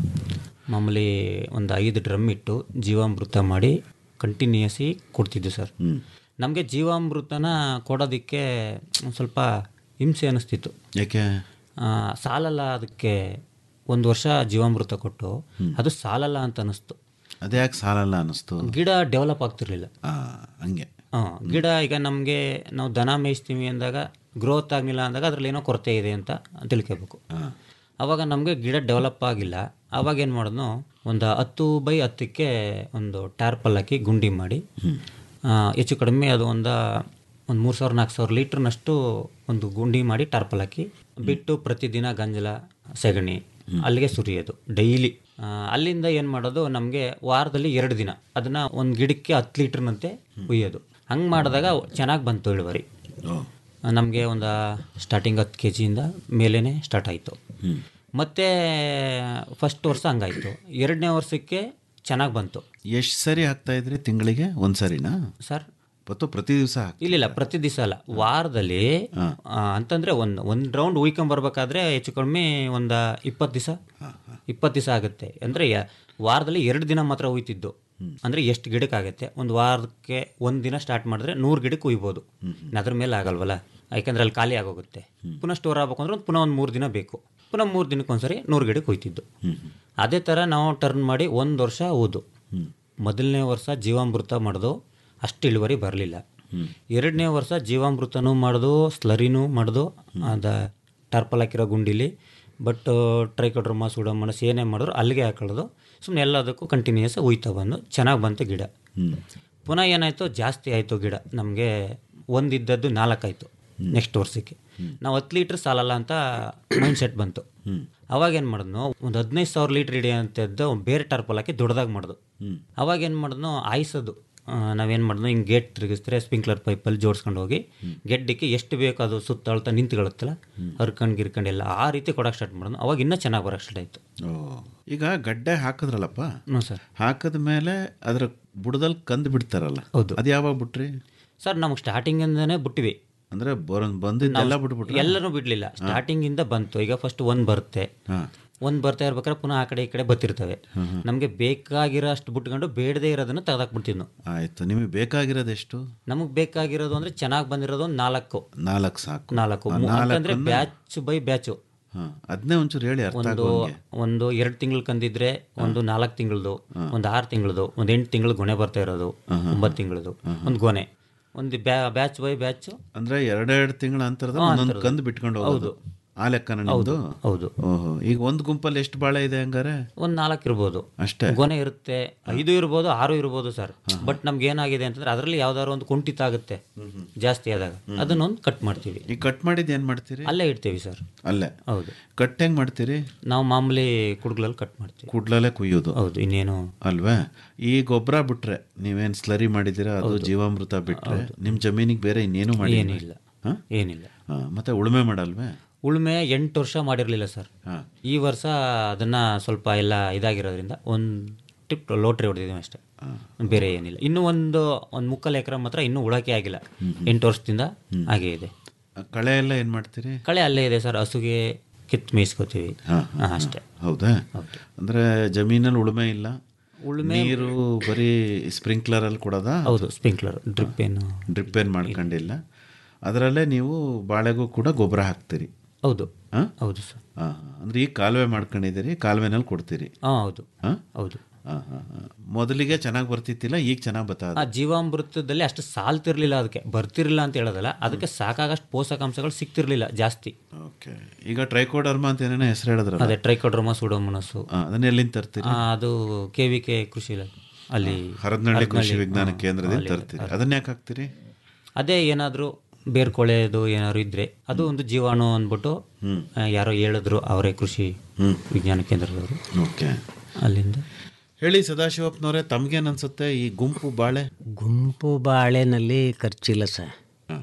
ಮಾಮೂಲಿ ಒಂದು ಐದು ಡ್ರಮ್ ಇಟ್ಟು ಜೀವಾಮೃತ ಮಾಡಿ ಕಂಟಿನ್ಯೂಯಸ್ಲಿ ಕೊಡ್ತಿದ್ದು ಸರ್ ನಮಗೆ ಜೀವಾಮೃತನ ಕೊಡೋದಕ್ಕೆ ಒಂದ್ ಸ್ವಲ್ಪ ಹಿಂಸೆ ಅನ್ನಿಸ್ತಿತ್ತು ಯಾಕೆ ಆ, ಸಾಲಲ್ಲ ಅದಕ್ಕೆ ಒಂದು ವರ್ಷ ಜೀವಾಮೃತ ಕೊಟ್ಟು ಅದು ಸಾಲಲ್ಲ ಅಂತ ಅನ್ನಿಸ್ತು ಅದೇ ಯಾಕೆ ಸಾಲಲ್ಲ ಅನ್ನಿಸ್ತು ಗಿಡ ಡೆವಲಪ್ ಆಗ್ತಿರ್ಲಿಲ್ಲ ಹಂಗೆ ಹಾಂ ಗಿಡ ಈಗ ನಮಗೆ ನಾವು ದನ ಮೇಯಿಸ್ತೀವಿ ಅಂದಾಗ ಗ್ರೋತ್ ಆಗಲಿಲ್ಲ ಅಂದಾಗ ಅದ್ರಲ್ಲಿ ಏನೋ ಕೊರತೆ ಇದೆ ಅಂತ ತಿಳ್ಕೊಬೇಕು ಅವಾಗ ನಮಗೆ ಗಿಡ ಡೆವಲಪ್ ಆಗಿಲ್ಲ ಅವಾಗ ಏನು ಮಾಡಿದ್ನು ಒಂದು ಹತ್ತು ಬೈ ಹತ್ತಕ್ಕೆ ಒಂದು ಟ್ಯಾರ್ಪಲ್ ಹಾಕಿ ಗುಂಡಿ ಮಾಡಿ ಆ, ಹೆಚ್ಚು ಕಡಿಮೆ ಅದು ಒಂದು ಒಂದು ಮೂರು ಸಾವಿರ ನಾಲ್ಕು ಸಾವಿರ ಲೀಟ್ರ್ನಷ್ಟು ಒಂದು ಗುಂಡಿ ಮಾಡಿ ಟಾರ್ಪಲ್ ಹಾಕಿ ಬಿಟ್ಟು ಪ್ರತಿದಿನ ಗಂಜಲ ಸೆಗಣಿ ಅಲ್ಲಿಗೆ ಸುರಿಯೋದು ಡೈಲಿ ಅಲ್ಲಿಂದ ಏನು ಮಾಡೋದು ನಮಗೆ ವಾರದಲ್ಲಿ ಎರಡು ದಿನ ಅದನ್ನು ಒಂದು ಗಿಡಕ್ಕೆ ಹತ್ತು ಲೀಟ್ರ್ನಂತೆ ಹುಯ್ಯೋದು ಹಂಗೆ ಮಾಡಿದಾಗ ಚೆನ್ನಾಗಿ ಬಂತು ಇಳುವರಿ ನಮಗೆ ಒಂದು ಸ್ಟಾರ್ಟಿಂಗ್ ಹತ್ತು ಕೆ ಜಿಯಿಂದ ಮೇಲೇ ಸ್ಟಾರ್ಟ್ ಆಯಿತು ಮತ್ತು ಫಸ್ಟ್ ವರ್ಷ ಹಂಗಾಯಿತು ಎರಡನೇ ವರ್ಷಕ್ಕೆ ಚೆನ್ನಾಗಿ ಬಂತು ಎಷ್ಟು ಸರಿ ಹಾಕ್ತಾ ಇದ್ರಿ ತಿಂಗಳಿಗೆ ಒಂದು ಸರಿನಾ ಸರ್ ಮತ್ತು ಪ್ರತಿ ದಿವಸ ಇಲ್ಲ ಪ್ರತಿ ದಿವಸ ಅಲ್ಲ ವಾರದಲ್ಲಿ ಆ, ಅಂತಂದ್ರೆ ಒಂದು ಒಂದು ರೌಂಡ್ ಉಯ್ಕೊಂಬರ್ಬೇಕಾದ್ರೆ ಹೆಚ್ಚು ಕಡಿಮೆ ಒಂದು ಇಪ್ಪತ್ತು ದಿವಸ ಇಪ್ಪತ್ತು ದಿವಸ ಆಗುತ್ತೆ ಅಂದರೆ ವಾರದಲ್ಲಿ ಎರಡು ದಿನ ಮಾತ್ರ ಉಯ್ತಿದ್ದು ಅಂದರೆ ಎಷ್ಟು ಗಿಡಕ್ಕೆ ಆಗುತ್ತೆ ಒಂದು ವಾರಕ್ಕೆ ಒಂದು ದಿನ ಸ್ಟಾರ್ಟ್ ಮಾಡಿದ್ರೆ ನೂರು ಗಿಡಕ್ಕೆ ಉಯ್ಬೋದು ಅದ್ರ ಮೇಲೆ ಆಗಲ್ವಲ್ಲ ಯಾಕಂದ್ರೆ ಅಲ್ಲಿ ಖಾಲಿ ಆಗೋಗುತ್ತೆ ಪುನಃ ಸ್ಟೋರ್ ಆಗ್ಬೇಕು ಅಂದ್ರೆ ಒಂದು ಪುನಃ ಒಂದು ಮೂರು ದಿನ ಬೇಕು ಪುನಃ ಮೂರು ದಿನಕ್ಕೆ ಒಂದ್ಸರಿ ನೂರು ಗಿಡಕ್ಕೆ ಉಯ್ತಿದ್ದು ಅದೇ ಥರ ನಾವು ಟರ್ನ್ ಮಾಡಿ ಒಂದು ವರ್ಷ ಓದು ಮೊದಲನೇ ವರ್ಷ ಜೀವಾಮೃತ ಮಾಡೋದು ಅಷ್ಟು ಇಳುವರಿ ಬರಲಿಲ್ಲ ಎರಡನೇ ವರ್ಷ ಜೀವಾಮೃತನೂ ಮಾಡೋದು ಸ್ಲರಿನೂ ಮಾಡೋದು ಅದ ಟಾರ್ಪಲ್ ಹಾಕಿರೋ ಗುಂಡಿಲಿ ಬಟ್ ಟ್ರೈಕೋಡ್ರಮ ಸುಡಮನಸ್ ಏನೇ ಮಾಡಿದ್ರು ಅಲ್ಲಿಗೆ ಹಾಕೊಳ್ಳೋದು ಸುಮ್ಮನೆ ಎಲ್ಲದಕ್ಕೂ ಕಂಟಿನ್ಯೂಸ್ ಉಯ್ತಾ ಬಂದು ಚೆನ್ನಾಗಿ ಬಂತು ಗಿಡ ಪುನಃ ಏನಾಯಿತು ಜಾಸ್ತಿ ಆಯಿತು ಗಿಡ ನಮಗೆ ಒಂದಿದ್ದದ್ದು ನಾಲ್ಕಾಯಿತು ನೆಕ್ಸ್ಟ್ ವರ್ಷಕ್ಕೆ ನಾವು ಹತ್ತು ಲೀಟ್ರ್ ಸಾಲಲ್ಲ ಅಂತ ಮೈಂಡ್ ಸೆಟ್ ಬಂತು ಅವಾಗ ಏನು ಮಾಡಿದ್ನು ಒಂದು ಹದಿನೈದು ಸಾವಿರ ಲೀಟ್ರ್ ಹಿಡಿಯೋಂಥದ್ದು ಬೇರೆ ಟಾರ್ಪಲ್ ಹಾಕಿ ದೊಡ್ಡದಾಗಿ ಮಾಡಿದ್ವು ಅವಾಗ ಏನು ಮಾಡಿದ್ನು ಆಯಿಸೋದು ನಾವೇನು ಮಾಡಿದ್ನು ಹಿಂಗೆ ಗೇಟ್ ತಿರುಗಿಸಿದ್ರೆ ಸ್ಪ್ರಿಂಕ್ಲರ್ ಪೈಪಲ್ಲಿ ಜೋಡಿಸ್ಕೊಂಡು ಹೋಗಿ ಗೆಡ್ಡಿಕ್ಕೆ ಎಷ್ಟು ಬೇಕು ಅದು ಸುತ್ತಾಳ್ತಾ ನಿಂತ್ಕೊಳ್ಳುತ್ತಲ್ಲ ಹರ್ಕಂಡು ಗಿರ್ಕಂಡು ಎಲ್ಲ ಆ ರೀತಿ ಕೊಡೋಕೆ ಸ್ಟಾರ್ಟ್ ಮಾಡಿದ್ನು ಅವಾಗ ಇನ್ನೂ ಚೆನ್ನಾಗಿ ಬರೋಕ್ಕೆ ಸ್ಟಾರ್ಟ್ ಆಯಿತು ಓ ಈಗ ಗಡ್ಡೆ ಹಾಕಿದ್ರಲ್ಲಪ್ಪ ಹ್ಞೂ ಸರ್ ಹಾಕಿದ ಮೇಲೆ ಅದರ ಬುಡದಲ್ಲಿ ಕಂದು ಬಿಡ್ತಾರಲ್ಲ ಹೌದು ಅದು ಯಾವಾಗ ಬಿಟ್ರಿ ಸರ್ ನಮಗೆ ಸ್ಟಾರ್ಟಿಂಗಿಂದನೇ ಬಿಟ್ಟಿವಿ ಅಂದ್ರೆ ಬರ ಬಂದಿದ್ದೆಲ್ಲ ಬಿಟ್ಬಿಟ್ರೆ ಎಲ್ಲನೂ ಬಿಡಲಿಲ್ಲ ಸ್ಟಾರ್ಟಿಂಗಿಂದ ಬಂತು ಈಗ ಫಸ್ಟ್ ಒಂದು ಬರುತ್ತೆ ಒಂದು ಬರ್ತಾ ಇರ್ಬೇಕಾದ್ರೆ ಪುನಃ ಆ ಕಡೆ ಈ ಕಡೆ ಬರ್ತಿರ್ತವೆ ನಮಗೆ ಬೇಕಾಗಿರೋ ಅಷ್ಟು ಬಿಟ್ಕೊಂಡು ಬೇಡದೇ ಇರೋದನ್ನ ತೆಗೆದಾಕ್ಬಿಡ್ತೀವಿ ನಾವು ಆಯ್ತು ನಿಮಗೆ ಬೇಕಾಗಿರೋದು ಎಷ್ಟು ನಮಗೆ ಬೇಕಾಗಿರೋದು ಅಂದ್ರೆ ಚೆನ್ನಾಗಿ ಬಂದಿರೋದು ಒಂದು ನಾಲ್ಕು ನಾಲ್ಕು ಸಾಕು ನಾಲ್ಕು ಆ ಮೂ- ನಾಲ್ಕು ಅಂತಂದ್ರೆ ಅಂದ್ರೆ- ಬ್ಯಾಚ್ ಬೈ ಬ್ಯಾಚು ಹಾ ಅದನ್ನೇ ಒಂಚೂರು ಹೇಳಿ ಅರ್ಥ ಒಂದು ಆಗೋಂಗೆ ಒಂದು ಎರಡು ತಿಂಗಳು ಕಂದಿದ್ರೆ ಒಂದು ನಾಲ್ಕು ತಿಂಗಳದು ಒಂದು ಆರು ತಿಂಗಳದು ಒಂದು ಎಂಟು ತಿಂಗಳು ಗೊನೆ ಬರ್ತಾ ಇರೋದು ಒಂಬತ್ತು ತಿಂಗಳದು ಒಂದು ಗೊನೆ ಒಂದು ಬ್ಯಾಚ್ ಬೈ ಬ್ಯಾಚ್ ಅಂದ್ರೆ ಎರಡೆರಡು ತಿಂಗಳ ಅಂತರದ ಹಾ, ಒಂದೊಂದು ಅಂತರದ್ದು. ಕಂದು ಬಿಟ್ಕೊಂಡು ಹೋಗೋದು ಆ ಲೆಕ್ಕನ ನಿಮ್ದು ಹೌದು ಓಹೋ ಈಗ ಒಂದು ಗುಂಪಲ್ಲಿ ಎಷ್ಟು ಬಾಳೆ ಇದೆ ಹಂಗಾರೆ ಒಂದು ನಾಲ್ಕು ಇರ್ಬೋದು ಅಷ್ಟೇ ಗೊನೆ ಇರುತ್ತೆ ಐದು ಇರ್ಬೋದು ಆರು ಇರ್ಬೋದು ಸರ್ ಬಟ್ ನಮ್ಗೆ ಏನಾಗಿದೆ ಅಂತಂದ್ರೆ ಅದರಲ್ಲಿ ಯಾವ್ದಾದ್ರು ಒಂದು ಕುಂಠಿತ ಆಗುತ್ತೆ ಜಾಸ್ತಿ ಆದಾಗ ಅದನ್ನೊಂದು ಕಟ್ ಮಾಡ್ತೀವಿ ಈಗ ಕಟ್ ಮಾಡಿದ್ದು ಏನು ಮಾಡ್ತೀರಿ ಅಲ್ಲೇ ಇಡ್ತೀವಿ ಸರ್ ಅಲ್ಲೇ ಹೌದು ಕಟ್ ಹೆಂಗ್ ಮಾಡ್ತೀರಿ ನಾವು ಮಾಮೂಲಿ ಕುಡುಗ್ಲಲ್ಲಿ ಕಟ್ ಮಾಡ್ತೀವಿ ಕುಡ್ಲಲ್ಲೇ ಕುಯ್ಯೋದು ಹೌದು ಇನ್ನೇನು ಅಲ್ವಾ ಈ ಗೊಬ್ಬರ ಬಿಟ್ರೆ ನೀವೇನ್ ಸ್ಲರಿ ಮಾಡಿದ್ದೀರಾ ಅದು ಜೀವಾಮೃತ ಬಿಟ್ರೆ ನಿಮ್ ಜಮೀನಿಗೆ ಬೇರೆ ಇನ್ನೇನು ಮಾಡಿ ಏನಿಲ್ಲ ಏನಿಲ್ಲ ಮತ್ತೆ ಉಳುಮೆ ಮಾಡಲ್ವೇ ಉಳುಮೆ ಎಂಟು ವರ್ಷ ಮಾಡಿರಲಿಲ್ಲ ಸರ್ ಈ ವರ್ಷ ಅದನ್ನ ಸ್ವಲ್ಪ ಎಲ್ಲ ಇದಾಗಿರೋದ್ರಿಂದ ಒಂದು ಟಿಪ್ ಲೋಟ್ರಿ ಹೊಡೆದಿದ್ದೀವಿ ಅಷ್ಟೇ ಬೇರೆ ಏನಿಲ್ಲ ಇನ್ನೂ ಒಂದು ಒಂದು ಮುಕ್ಕಾಲು ಎಕರೆ ಮಾತ್ರ ಇನ್ನೂ ಉಳಕೆ ಆಗಿಲ್ಲ ಎಂಟು ವರ್ಷದಿಂದ ಹಾಗೆ ಇದೆ ಆ ಕಳೆ ಎಲ್ಲ ಏನ್ ಮಾಡ್ತೀರಿ ಕಳೆ ಅಲ್ಲೇ ಇದೆ ಸರ್ ಹಸುಗೆ ಕಿತ್ತು ಮೇಯಿಸ್ಕೋತೀವಿ ಹಾ, ಹಾ, ಅಷ್ಟೇ ಹೌದಾ ಅಂದ್ರೆ ಜಮೀನಲ್ಲಿ ಉಳುಮೆ ಇಲ್ಲ ಉಳುಮೆ- ನೀರು ಬರೀ ಸ್ಪ್ರಿಂಕ್ಲರ್ ಅಲ್ಲಿ ಕೊಡೋದಾ ಹೌದು ಸ್ಪ್ರಿಂಕ್ಲರ್ ಡ್ರಿಪ್ ಏನು ಡ್ರಿಪ್ ಏನ್ ಮಾಡ್ಕೊಂಡಿಲ್ಲ ಅದರಲ್ಲೇ ನೀವು ಬಾಳೆಗೂ ಕೂಡ ಗೊಬ್ಬರ ಹಾಕ್ತೀರಿ ಹೌದು ಹಾ? ಹೌದು ಸರ್ ಆ, ಅಂದ್ರೆ ಈಗ ಕಾಲುವೆ ಮಾಡ್ಕೊಂಡಿದ್ದೀರಿ ಕಾಲುವೆನಲ್ಲಿ ಕೊಡ್ತೀರಿ ಹಾಂ ಹೌದು ಹಾ? ಹೌದು ಹಾ, ಹಾ, ಹಾ. ಮೊದಲಿಗೆ ಚೆನ್ನಾಗಿ ಬರ್ತಿತ್ತಿಲ್ಲ ಈಗ ಚೆನ್ನಾಗಿ ಬರ್ತಾ ಆ ಜೀವಾಮೃತದಲ್ಲಿ ಅಷ್ಟು ಸಾಲ್ತಿರ್ಲಿಲ್ಲ ಅದಕ್ಕೆ ಬರ್ತಿರ್ಲಿಲ್ಲ ಅಂತ ಹೇಳೋದಲ್ಲ ಅದಕ್ಕೆ ಸಾಕಾಗಷ್ಟು ಪೋಷಕಾಂಶಗಳು ಸಿಗ್ತಿರ್ಲಿಲ್ಲ ಜಾಸ್ತಿ ಓಕೆ ಈಗ ಟ್ರೈಕೋಡರ್ಮಾ ಅಂತ ಏನೇನೋ ಹೆಸರು ಹೇಳಿದ್ರಲ್ಲ ಅದೇ ಟ್ರೈಕೋಡ್ರೋಮಾ ಸುಡೋಮನಸ್ಸು ಆ, ಅದನ್ನ ಎಲ್ಲಿಂದ ತರ್ತೀರಿ ಅದು ಕೆ ವಿ ಕೆ ಕೃಷಿ ಇಲಾಖೆ ಅಲ್ಲಿ ಹರದನಹಳ್ಳಿ ಕೃಷಿ ಹರದನಹಳ್ಳಿ, ವಿಜ್ಞಾನ ಹಾ, ಕೇಂದ್ರದಿಂದ ಅಲ್ಲಿ ತರ್ತೀರಿ ಅದನ್ನ ಯಾಕೆ ಹಾಕ್ತೀರಿ ಅದೇ ಏನಾದರೂ ಬೇರ್ಕೊಳೆದು ಏನಾದ್ರು ಇದ್ರೆ ಅದು ಒಂದು ಜೀವಾಣು ಅಂದ್ಬಿಟ್ಟು ಆ, ಯಾರೋ ಹೇಳಿದ್ರು ಅವರೇ ಕೃಷಿ ವಿಜ್ಞಾನ ಕೇಂದ್ರದವರು ಓಕೆ ಅಲ್ಲಿಂದ ಹೇಳಿ ಸದಾಶಿವಪ್ಪನವರೇ ತಮ್ಗೇನ್ ಅನ್ಸುತ್ತೆ ಈ ಗುಂಪು ಬಾಳೆ ಗುಂಪು ಬಾಳೆನಲ್ಲಿ ಖರ್ಚಿಲ್ಲ ಸರ್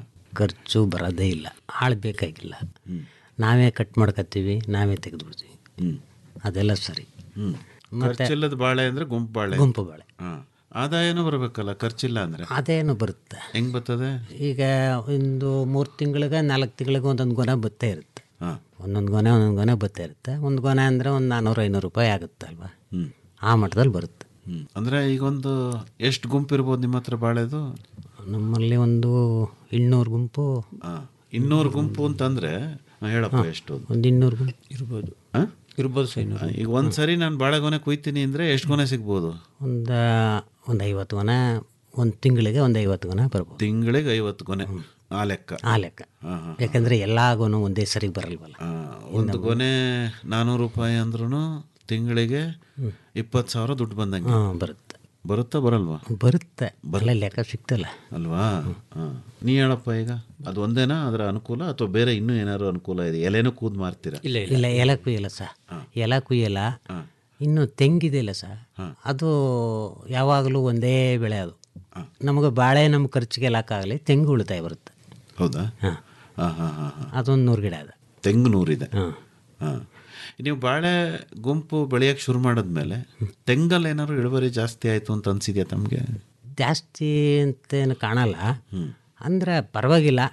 ಖರ್ಚು ಬರೋದೇ ಇಲ್ಲ ಆಳು ಬೇಕಾಗಿಲ್ಲ ನಾವೇ ಕಟ್ ಮಾಡ್ಕೊತೀವಿ ನಾವೇ ತೆಗೆದುಬಿಡ್ತೀವಿ ಅದೆಲ್ಲ ಸರಿ ಮತ್ತೆ ಖರ್ಚಿಲ್ಲದ ಬಾಳೆ ಅಂದ್ರೆ ಗುಂಪು ಬಾಳೆ ಗುಂಪು ಬಾಳೆ ಹಾ. ಆದಾಯನೂ ಬರಬೇಕಲ್ಲ ಖರ್ಚಿಲ್ಲ ಅಂದ್ರೆ ಅದೇನು ಬರುತ್ತೆ ಹೆಂಗ್ ಬರ್ತದೆ ಈಗ ಒಂದು ಮೂರು ತಿಂಗಳಿಗೆ ನಾಲ್ಕು ತಿಂಗಳಿಗೆ ಒಂದೊಂದು ಗೊನೆ ಬತ್ತೇ ಇರುತ್ತೆ ಹಾ. ಒಂದೊಂದು ಗೊನೆ ಒಂದೊಂದು ಗೊನೆ ಬತ್ತೇ ಇರುತ್ತೆ ಒಂದು ಗೊನೆ ಅಂದರೆ ಒಂದು ನಾನ್ನೂರು ಐನೂರು ರೂಪಾಯಿ ಆಗುತ್ತೆ ಅಲ್ವಾ ಹ್ಮ್. ಆ ಮಟ್ಟದಲ್ಲಿ ಬರುತ್ತೆ ಹ್ಮ್. ಅಂದ್ರೆ ಈಗ ಒಂದು ಎಷ್ಟು ಗುಂಪು ಇರ್ಬೋದು ನಿಮ್ಮ ಹತ್ರ ಬಾಳೆದು ನಮ್ಮಲ್ಲಿ ಒಂದು ಇನ್ನೂರು ಗುಂಪು ಹಾ. ಇನ್ನೂರು ಗುಂಪು ಅಂತಂದ್ರೆ ಹಾ, ಹೇಳಪ್ಪ ಎಷ್ಟು ಅದು? ಒಂದು ಇನ್ನೂರು ಗುಂಪು ಇರ್ಬೋದು ಹಾ? ಇರ್ಬೋದು ಸರ್ ಇನ್ನೂರು. ಈಗ ಒಂದ್ ಸರಿ ನಾನು ಬಾಳೆಗೊನೆ ಕುಯ್ತೀನಿ ಅಂದ್ರೆ ಎಷ್ಟು ಗೊನೆ ಸಿಗ್ಬೋದು ಒಂದು ಒಂದು ಐವತ್ತು ಗೊನೆ ಒಂದು ತಿಂಗಳಿಗೆ ಒಂದು ಐವತ್ತು ಗೊನೆ ಬರ್ಬೋದು ತಿಂಗಳಿಗೆ ಐವತ್ತು ಗೊನೆ ಆ ಲೆಕ್ಕ ಆ ಲೆಕ್ಕ ಹಾ, ಹಾ. ಯಾಕಂದರೆ ಎಲ್ಲ ಗೊನು ಒಂದೇ ಸರಿಗೆ ಬರಲ್ವಲ್ಲ ಆ, ಒಂದು ಗೊನೆ ನಾನ್ನೂರು ರೂಪಾಯಿ ಅಂದ್ರೂ ತಿಂಗಳಿಗೆ ಇಪ್ಪತ್ತು ಸಾವಿರ ದುಡ್ಡು ಬಂದಂಗೆ ಹಾಂ ಬರುತ್ತೆ ಬರುತ್ತಾ ಬರಲ್ವಾ ಬರುತ್ತೆ ಬರಲ್ಲ ಲೆಕ್ಕ ಸಿಗ್ತಲ್ಲ ಅಲ್ವಾ ಹಾ. ನೀ ಹೇಳಪ್ಪ ಈಗ ಅದು ಒಂದೇನಾ ಅದರ ಅನುಕೂಲ ಅಥವಾ ಬೇರೆ ಇನ್ನೂ ಏನಾದ್ರು ಅನುಕೂಲ ಇದೆ ಎಲೆನೂ ಕೂದ್ ಮಾರ್ತೀರಾ ಇಲ್ಲ ಇಲ್ಲ ಎಲೆ ಕುಯ್ಯಲ್ಲ ಸರ್ ಎಲೆ ಕುಯ್ಯಲ್ಲ ಇನ್ನು ತೆಂಗಿದೆಯಲ್ಲ ಸರ್ ಅದು ಯಾವಾಗಲೂ ಒಂದೇ ಬೆಳೆ ಅದು ನಮಗೆ ಬಾಳೆ ನಮ್ಮ ಖರ್ಚಿಗೆ ಲಾಕಾಗಲಿ ತೆಂಗು ಉಳಿತಾಯ ಬರುತ್ತೆ ಹೌದಾ ಹಾಂ ಹಾಂ ಹಾಂ ಹಾಂ ಹಾಂ ಅದೊಂದು ನೂರು ಗಿಡ ಅದು ತೆಂಗು ನೂರಿದೆ ಹಾಂ ಹಾಂ ನೀವು ಬಾಳೆ ಗುಂಪು ಬೆಳೆಯೋಕ್ಕೆ ಶುರು ಮಾಡಿದ್ಮೇಲೆ ತೆಂಗಲ್ಲಿ ಏನಾದ್ರು ಇಳುವರಿ ಜಾಸ್ತಿ ಆಯಿತು ಅಂತ ಅನ್ಸಿದ್ಯಾ ತಮಗೆ ಜಾಸ್ತಿ ಅಂತೇನು ಕಾಣಲ್ಲ ಅಂದ್ರೆ ಪರವಾಗಿಲ್ಲ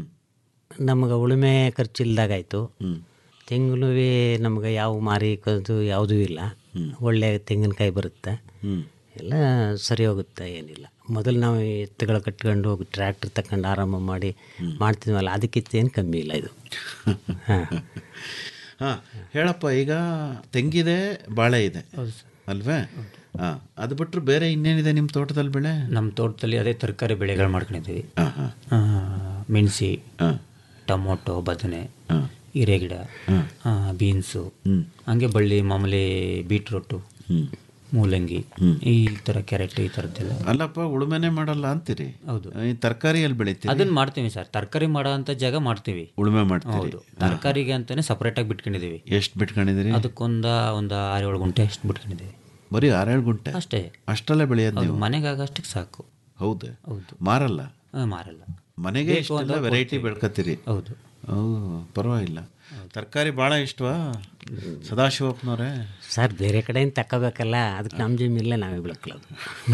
ನಮಗೆ ಉಳುಮೆ ಖರ್ಚಿಲ್ದಾಗಾಯ್ತು ತೆಂಗಿನೂ ನಮಗೆ ಯಾವ ಮಾರಿ ಕದ್ದು ಯಾವುದೂ ಇಲ್ಲ ಒಳ್ಳೆ ತೆಂಗಿನಕಾಯಿ ಬರುತ್ತೆ ಎಲ್ಲ ಸರಿ ಹೋಗುತ್ತೆ ಏನಿಲ್ಲ ಮೊದಲು ನಾವು ಎತ್ತುಗಳು ಕಟ್ಕೊಂಡು ಹೋಗಿ ಟ್ರ್ಯಾಕ್ಟರ್ ತಗೊಂಡು ಆರಾಮ ಮಾಡಿ ಮಾಡ್ತಿದ್ವಲ್ಲ ಅದಕ್ಕಿಂತ ಏನು ಕಮ್ಮಿ ಇಲ್ಲ ಇದು ಹಾಂ ಹಾಂ ಹೇಳಪ್ಪ ಈಗ ತೆಂಗಿದೆ ಬಾಳೆ ಇದೆ ಅಲ್ವೇ ಹಾಂ ಅದು ಬಿಟ್ಟರು ಬೇರೆ ಇನ್ನೇನಿದೆ ನಿಮ್ಮ ತೋಟದಲ್ಲಿ ಬೆಳೆ ನಮ್ಮ ತೋಟದಲ್ಲಿ ಅದೇ ತರಕಾರಿ ಬೆಳೆಗಳು ಮಾಡ್ಕೊಂಡಿದ್ದೀವಿ ಹಾಂ ಹಾಂ ಆ, ಮೆಣಸಿ ಹಾಂ ಟೊಮೊಟೊ ಬದನೆ ಹಾಂ ಹಿರೇಗಿಡ ಆ, ಬೀನ್ಸು ಹಂಗೆ ಬಳ್ಳಿ ಮಾಮೂಲಿ ಬೀಟ್ರೋಟು ಮೂಲಂಗಿ ಈ ಥರ ಕ್ಯಾರೆಟ್ ಈ ಥರದ್ದೆಲ್ಲ ಅಲ್ಲಪ್ಪ ಉಳುಮೆನೆ ಮಾಡಲ್ಲ ಅಂತೀರಿ ಹೌದು ಈ ತರಕಾರಿಯಲ್ಲಿ ಬೆಳಿತೀರಿ ಅದನ್ನ ಮಾಡ್ತೀವಿ ಸರ್ ತರಕಾರಿ ಮಾಡೋ ಅಂತ ಜಾಗ ಮಾಡ್ತೀವಿ ಉಳುಮೆ ಮಾಡ್ತೀರಿ ಹೌದು ತರಕಾರಿಗೆ ಅಂತಾನೆ ಸಪ್ರೇಟಾಗಿ ಬಿಟ್ಕೊಂಡಿದ್ದೀವಿ ಎಷ್ಟು ಬಿಟ್ಕೊಂಡಿದ್ದೀರಿ ಅದಕ್ಕೊಂದ ಒಂದು ಆರು ಏಳು ಗುಂಟೆ ಅಷ್ಟು ಬಿಟ್ಕೊಂಡಿದ್ದೀವಿ ಬರೀ ಆರೇಳು ಗುಂಟೆ ಅಷ್ಟೇ ಅಷ್ಟಲ್ಲೇ ಬೆಳೆಯೋದು ಹೌದು ನೀವು ಮನೆಗೆ ಆಗಷ್ಟಕ್ಕೆ ಸಾಕು ಹೌದು ಹೌದು ಮಾರಲ್ಲ ಆ, ಮಾರಲ್ಲ ಮನೆಗೆ ಬೇಕು ಇಷ್ಟೆಲ್ಲ ಅಂದಾಗ ವೆರೈಟಿ ಕೊಡ್ತೀವಿ. ಬೆಳ್ಕತ್ತೀರಿ ಹೌದು ಓ ಪರವಾಗಿಲ್ಲ ತರಕಾರಿ ಭಾಳ ಇಷ್ಟವಾ ಸದಾಶಿವಪ್ಪನವ್ರೆ ಸರ್ ಬೇರೆ ಕಡೆಯಿಂದ ತಗೋಬೇಕಲ್ಲ ಅದಕ್ಕೆ ನಮ್ಮ ಜಮೀನಲ್ಲೇ ನಾವೇ ಬೆಳ್ಕೊಳ್ಳೋದು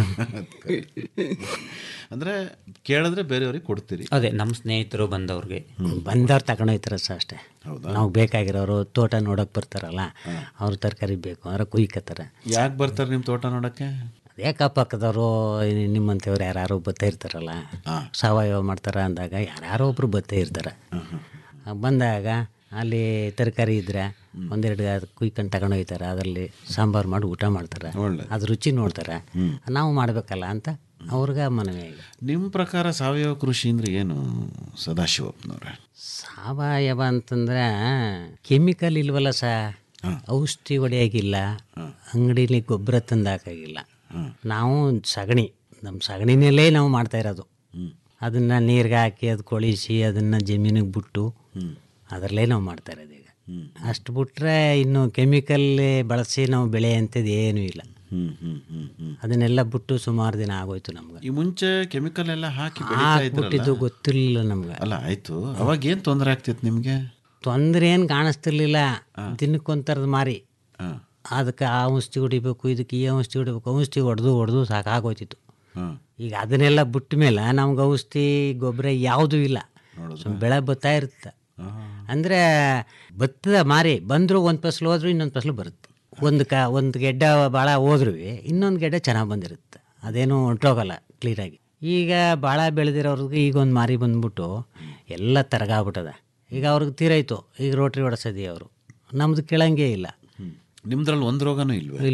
ಅಂದರೆ ಕೇಳಿದ್ರೆ ಬೇರೆಯವ್ರಿಗೆ ಕೊಡ್ತೀರಿ ಅದೇ ನಮ್ಮ ಸ್ನೇಹಿತರು ಬಂದವ್ರಿಗೆ ಬಂದವ್ರು ತಗೊಂಡೋಗ್ತಾರೆ ಸರ್ ಅಷ್ಟೇ ಹೌದಾ ನಾವು ಬೇಕಾಗಿರೋರು ತೋಟ ನೋಡೋಕೆ ಬರ್ತಾರಲ್ಲ ಅವ್ರು ತರಕಾರಿ ಬೇಕು ಅಂದ್ರೆ ಕುಯ್ಕತ್ತಾರೆ ಯಾಕೆ ಬರ್ತಾರೆ ನಿಮ್ಮ ತೋಟ ನೋಡೋಕ್ಕೆ ಅದೇ ಅಕ್ಕಪಕ್ಕದವರು ನಿಮ್ಮಂಥವ್ರು ಯಾರು ಬತ್ತಾ ಇರ್ತಾರಲ್ಲ ಸಾವಯವ ಮಾಡ್ತಾರೆ ಅಂದಾಗ ಯಾರ್ಯಾರೋ ಒಬ್ರು ಬತ್ತೇ ಇರ್ತಾರೆ ಬಂದಾಗ ಅಲ್ಲಿ ತರಕಾರಿ ಇದ್ರೆ ಒಂದೆರಡು ಅದು ಕುಯ್ಕೊಂಡು ತಗೊಂಡು ಹೋಗ್ತಾರೆ ಅದರಲ್ಲಿ ಸಾಂಬಾರು ಮಾಡಿ ಊಟ ಮಾಡ್ತಾರೆ ಒಳ್ಳೆ. ಅದು ರುಚಿ ನೋಡ್ತಾರೆ ನಾವು ಮಾಡಬೇಕಲ್ಲ ಅಂತ ಅವ್ರಿಗೆ ಮನವಿ ಆಗಿದೆ ನಿಮ್ಮ ಪ್ರಕಾರ ಸಾವಯವ ಕೃಷಿ ಅಂದ್ರೆ ಏನು ಸದಾಶಿವಪ್ಪನವ್ರೆ ಸಾವಯವ ಅಂತಂದ್ರೆ ಕೆಮಿಕಲ್ ಇಲ್ವಲ್ಲ ಸ ಔಷಧಿ ಹೊಡೆಯಾಗಿಲ್ಲ ಅಂಗಡಿಲಿ ಗೊಬ್ಬರ ತಂದಾಕಾಗಿಲ್ಲ ನಾವು ಸಗಣಿ ನಮ್ಮ ಸಗಣಿನಲ್ಲೇ ನಾವು ಮಾಡ್ತಾ ಇರೋದು ಅದನ್ನು ನೀರಿಗೆ ಹಾಕಿ ಅದು ಕೊಳಿಸಿ ಅದನ್ನು ಜಮೀನಿಗೆ ಬಿಟ್ಟು ಅದರಲ್ಲೇ ನಾವು ಮಾಡ್ತಾ ಇರೋದು ಈಗ ಅಷ್ಟು ಬಿಟ್ರೆ ಇನ್ನು ಕೆಮಿಕಲ್ ಬಳಸಿ ನಾವು ಬೆಳೆ ಅಂಥದ್ದು ಏನೂ ಇಲ್ಲ ಹ್ಮ್ ಹ್ಮ್ ಹ್ಮ್ ಹ್ಮ್ ಅದನ್ನೆಲ್ಲ ಬಿಟ್ಟು ಸುಮಾರು ದಿನ ಆಗೋಯ್ತು ನಮ್ಗೆ ಈ ಮುಂಚೆ ಕೆಮಿಕಲ್ ಎಲ್ಲ ಹಾಕಿ ಬೆಳೀತಾ ಹಾಕ್ಬಿಟ್ಟಿದ್ದು ಇದ್ರಲ್ಲ ಗೊತ್ತಿರಲಿಲ್ಲ ನಮ್ಗೆ ಅಲ್ಲ ಆಯ್ತು ಅವಾಗ ಏನು ತೊಂದರೆ ಆಗ್ತಿತ್ತು ನಿಮಗೆ ತೊಂದರೆ ಏನು ಕಾಣಿಸ್ತಿರ್ಲಿಲ್ಲ ದಿನಕ್ಕೊಂಥರದ ಮಾರಿ ಹಾಂ ಅದಕ್ಕೆ ಆ ಔಷಧಿ ಹೊಡಿಬೇಕು ಇದಕ್ಕೆ ಈ ಔಷಧಿ ಹೊಡಿಬೇಕು ಔಷಧಿ ಹೊಡೆದು ಹೊಡೆದು ಸಾಕಾಗೋಯ್ತಿತ್ತು ಹಾಂ ಈಗ ಅದನ್ನೆಲ್ಲ ಬಿಟ್ಟ ಮೇಲೆ ನಮ್ಗೆ ಔಷಧಿ ಗೊಬ್ಬರ ಯಾವುದೂ ಇಲ್ಲ ಸುಮ್ ಬೆಳೆ ಬತ್ತಾ ಇರುತ್ತೆ ಅಂದರೆ ಭತ್ತದ ಮಾರಿ ಬಂದರೂ ಒಂದು ಫಸಲು ಹೋದ್ರು ಇನ್ನೊಂದು ಫಸಲು ಬರುತ್ತೆ ಒಂದು ಕ ಒಂದು ಗೆಡ್ಡ ಭಾಳ ಹೋದ್ರೂ ಇನ್ನೊಂದು ಗೆಡ್ಡ ಚೆನ್ನಾಗಿ ಬಂದಿರುತ್ತೆ ಅದೇನು ಹೊಂಟೋಗಲ್ಲ ಕ್ಲೀನಾಗಿ ಈಗ ಭಾಳ ಬೆಳೆದಿರೋರ್ಗೆ ಈಗ ಒಂದು ಮಾರಿ ಬಂದ್ಬಿಟ್ಟು ಎಲ್ಲ ತರಗಾಗ್ಬಿಟ್ಟದ ಈಗ ಅವ್ರಿಗೆ ತೀರಾಯ್ತು ಈಗ ರೋಟ್ರಿ ಹೊಡ್ಸದಿ ಅವರು ನಮ್ದು ಕೇಳಂಗೇ ಇಲ್ಲ ನಿಮ್ದ್ರಲ್ಲಿ ಒಂದು ರೋಗನೂ ಇಲ್ವೇ ಇಲ್ಲ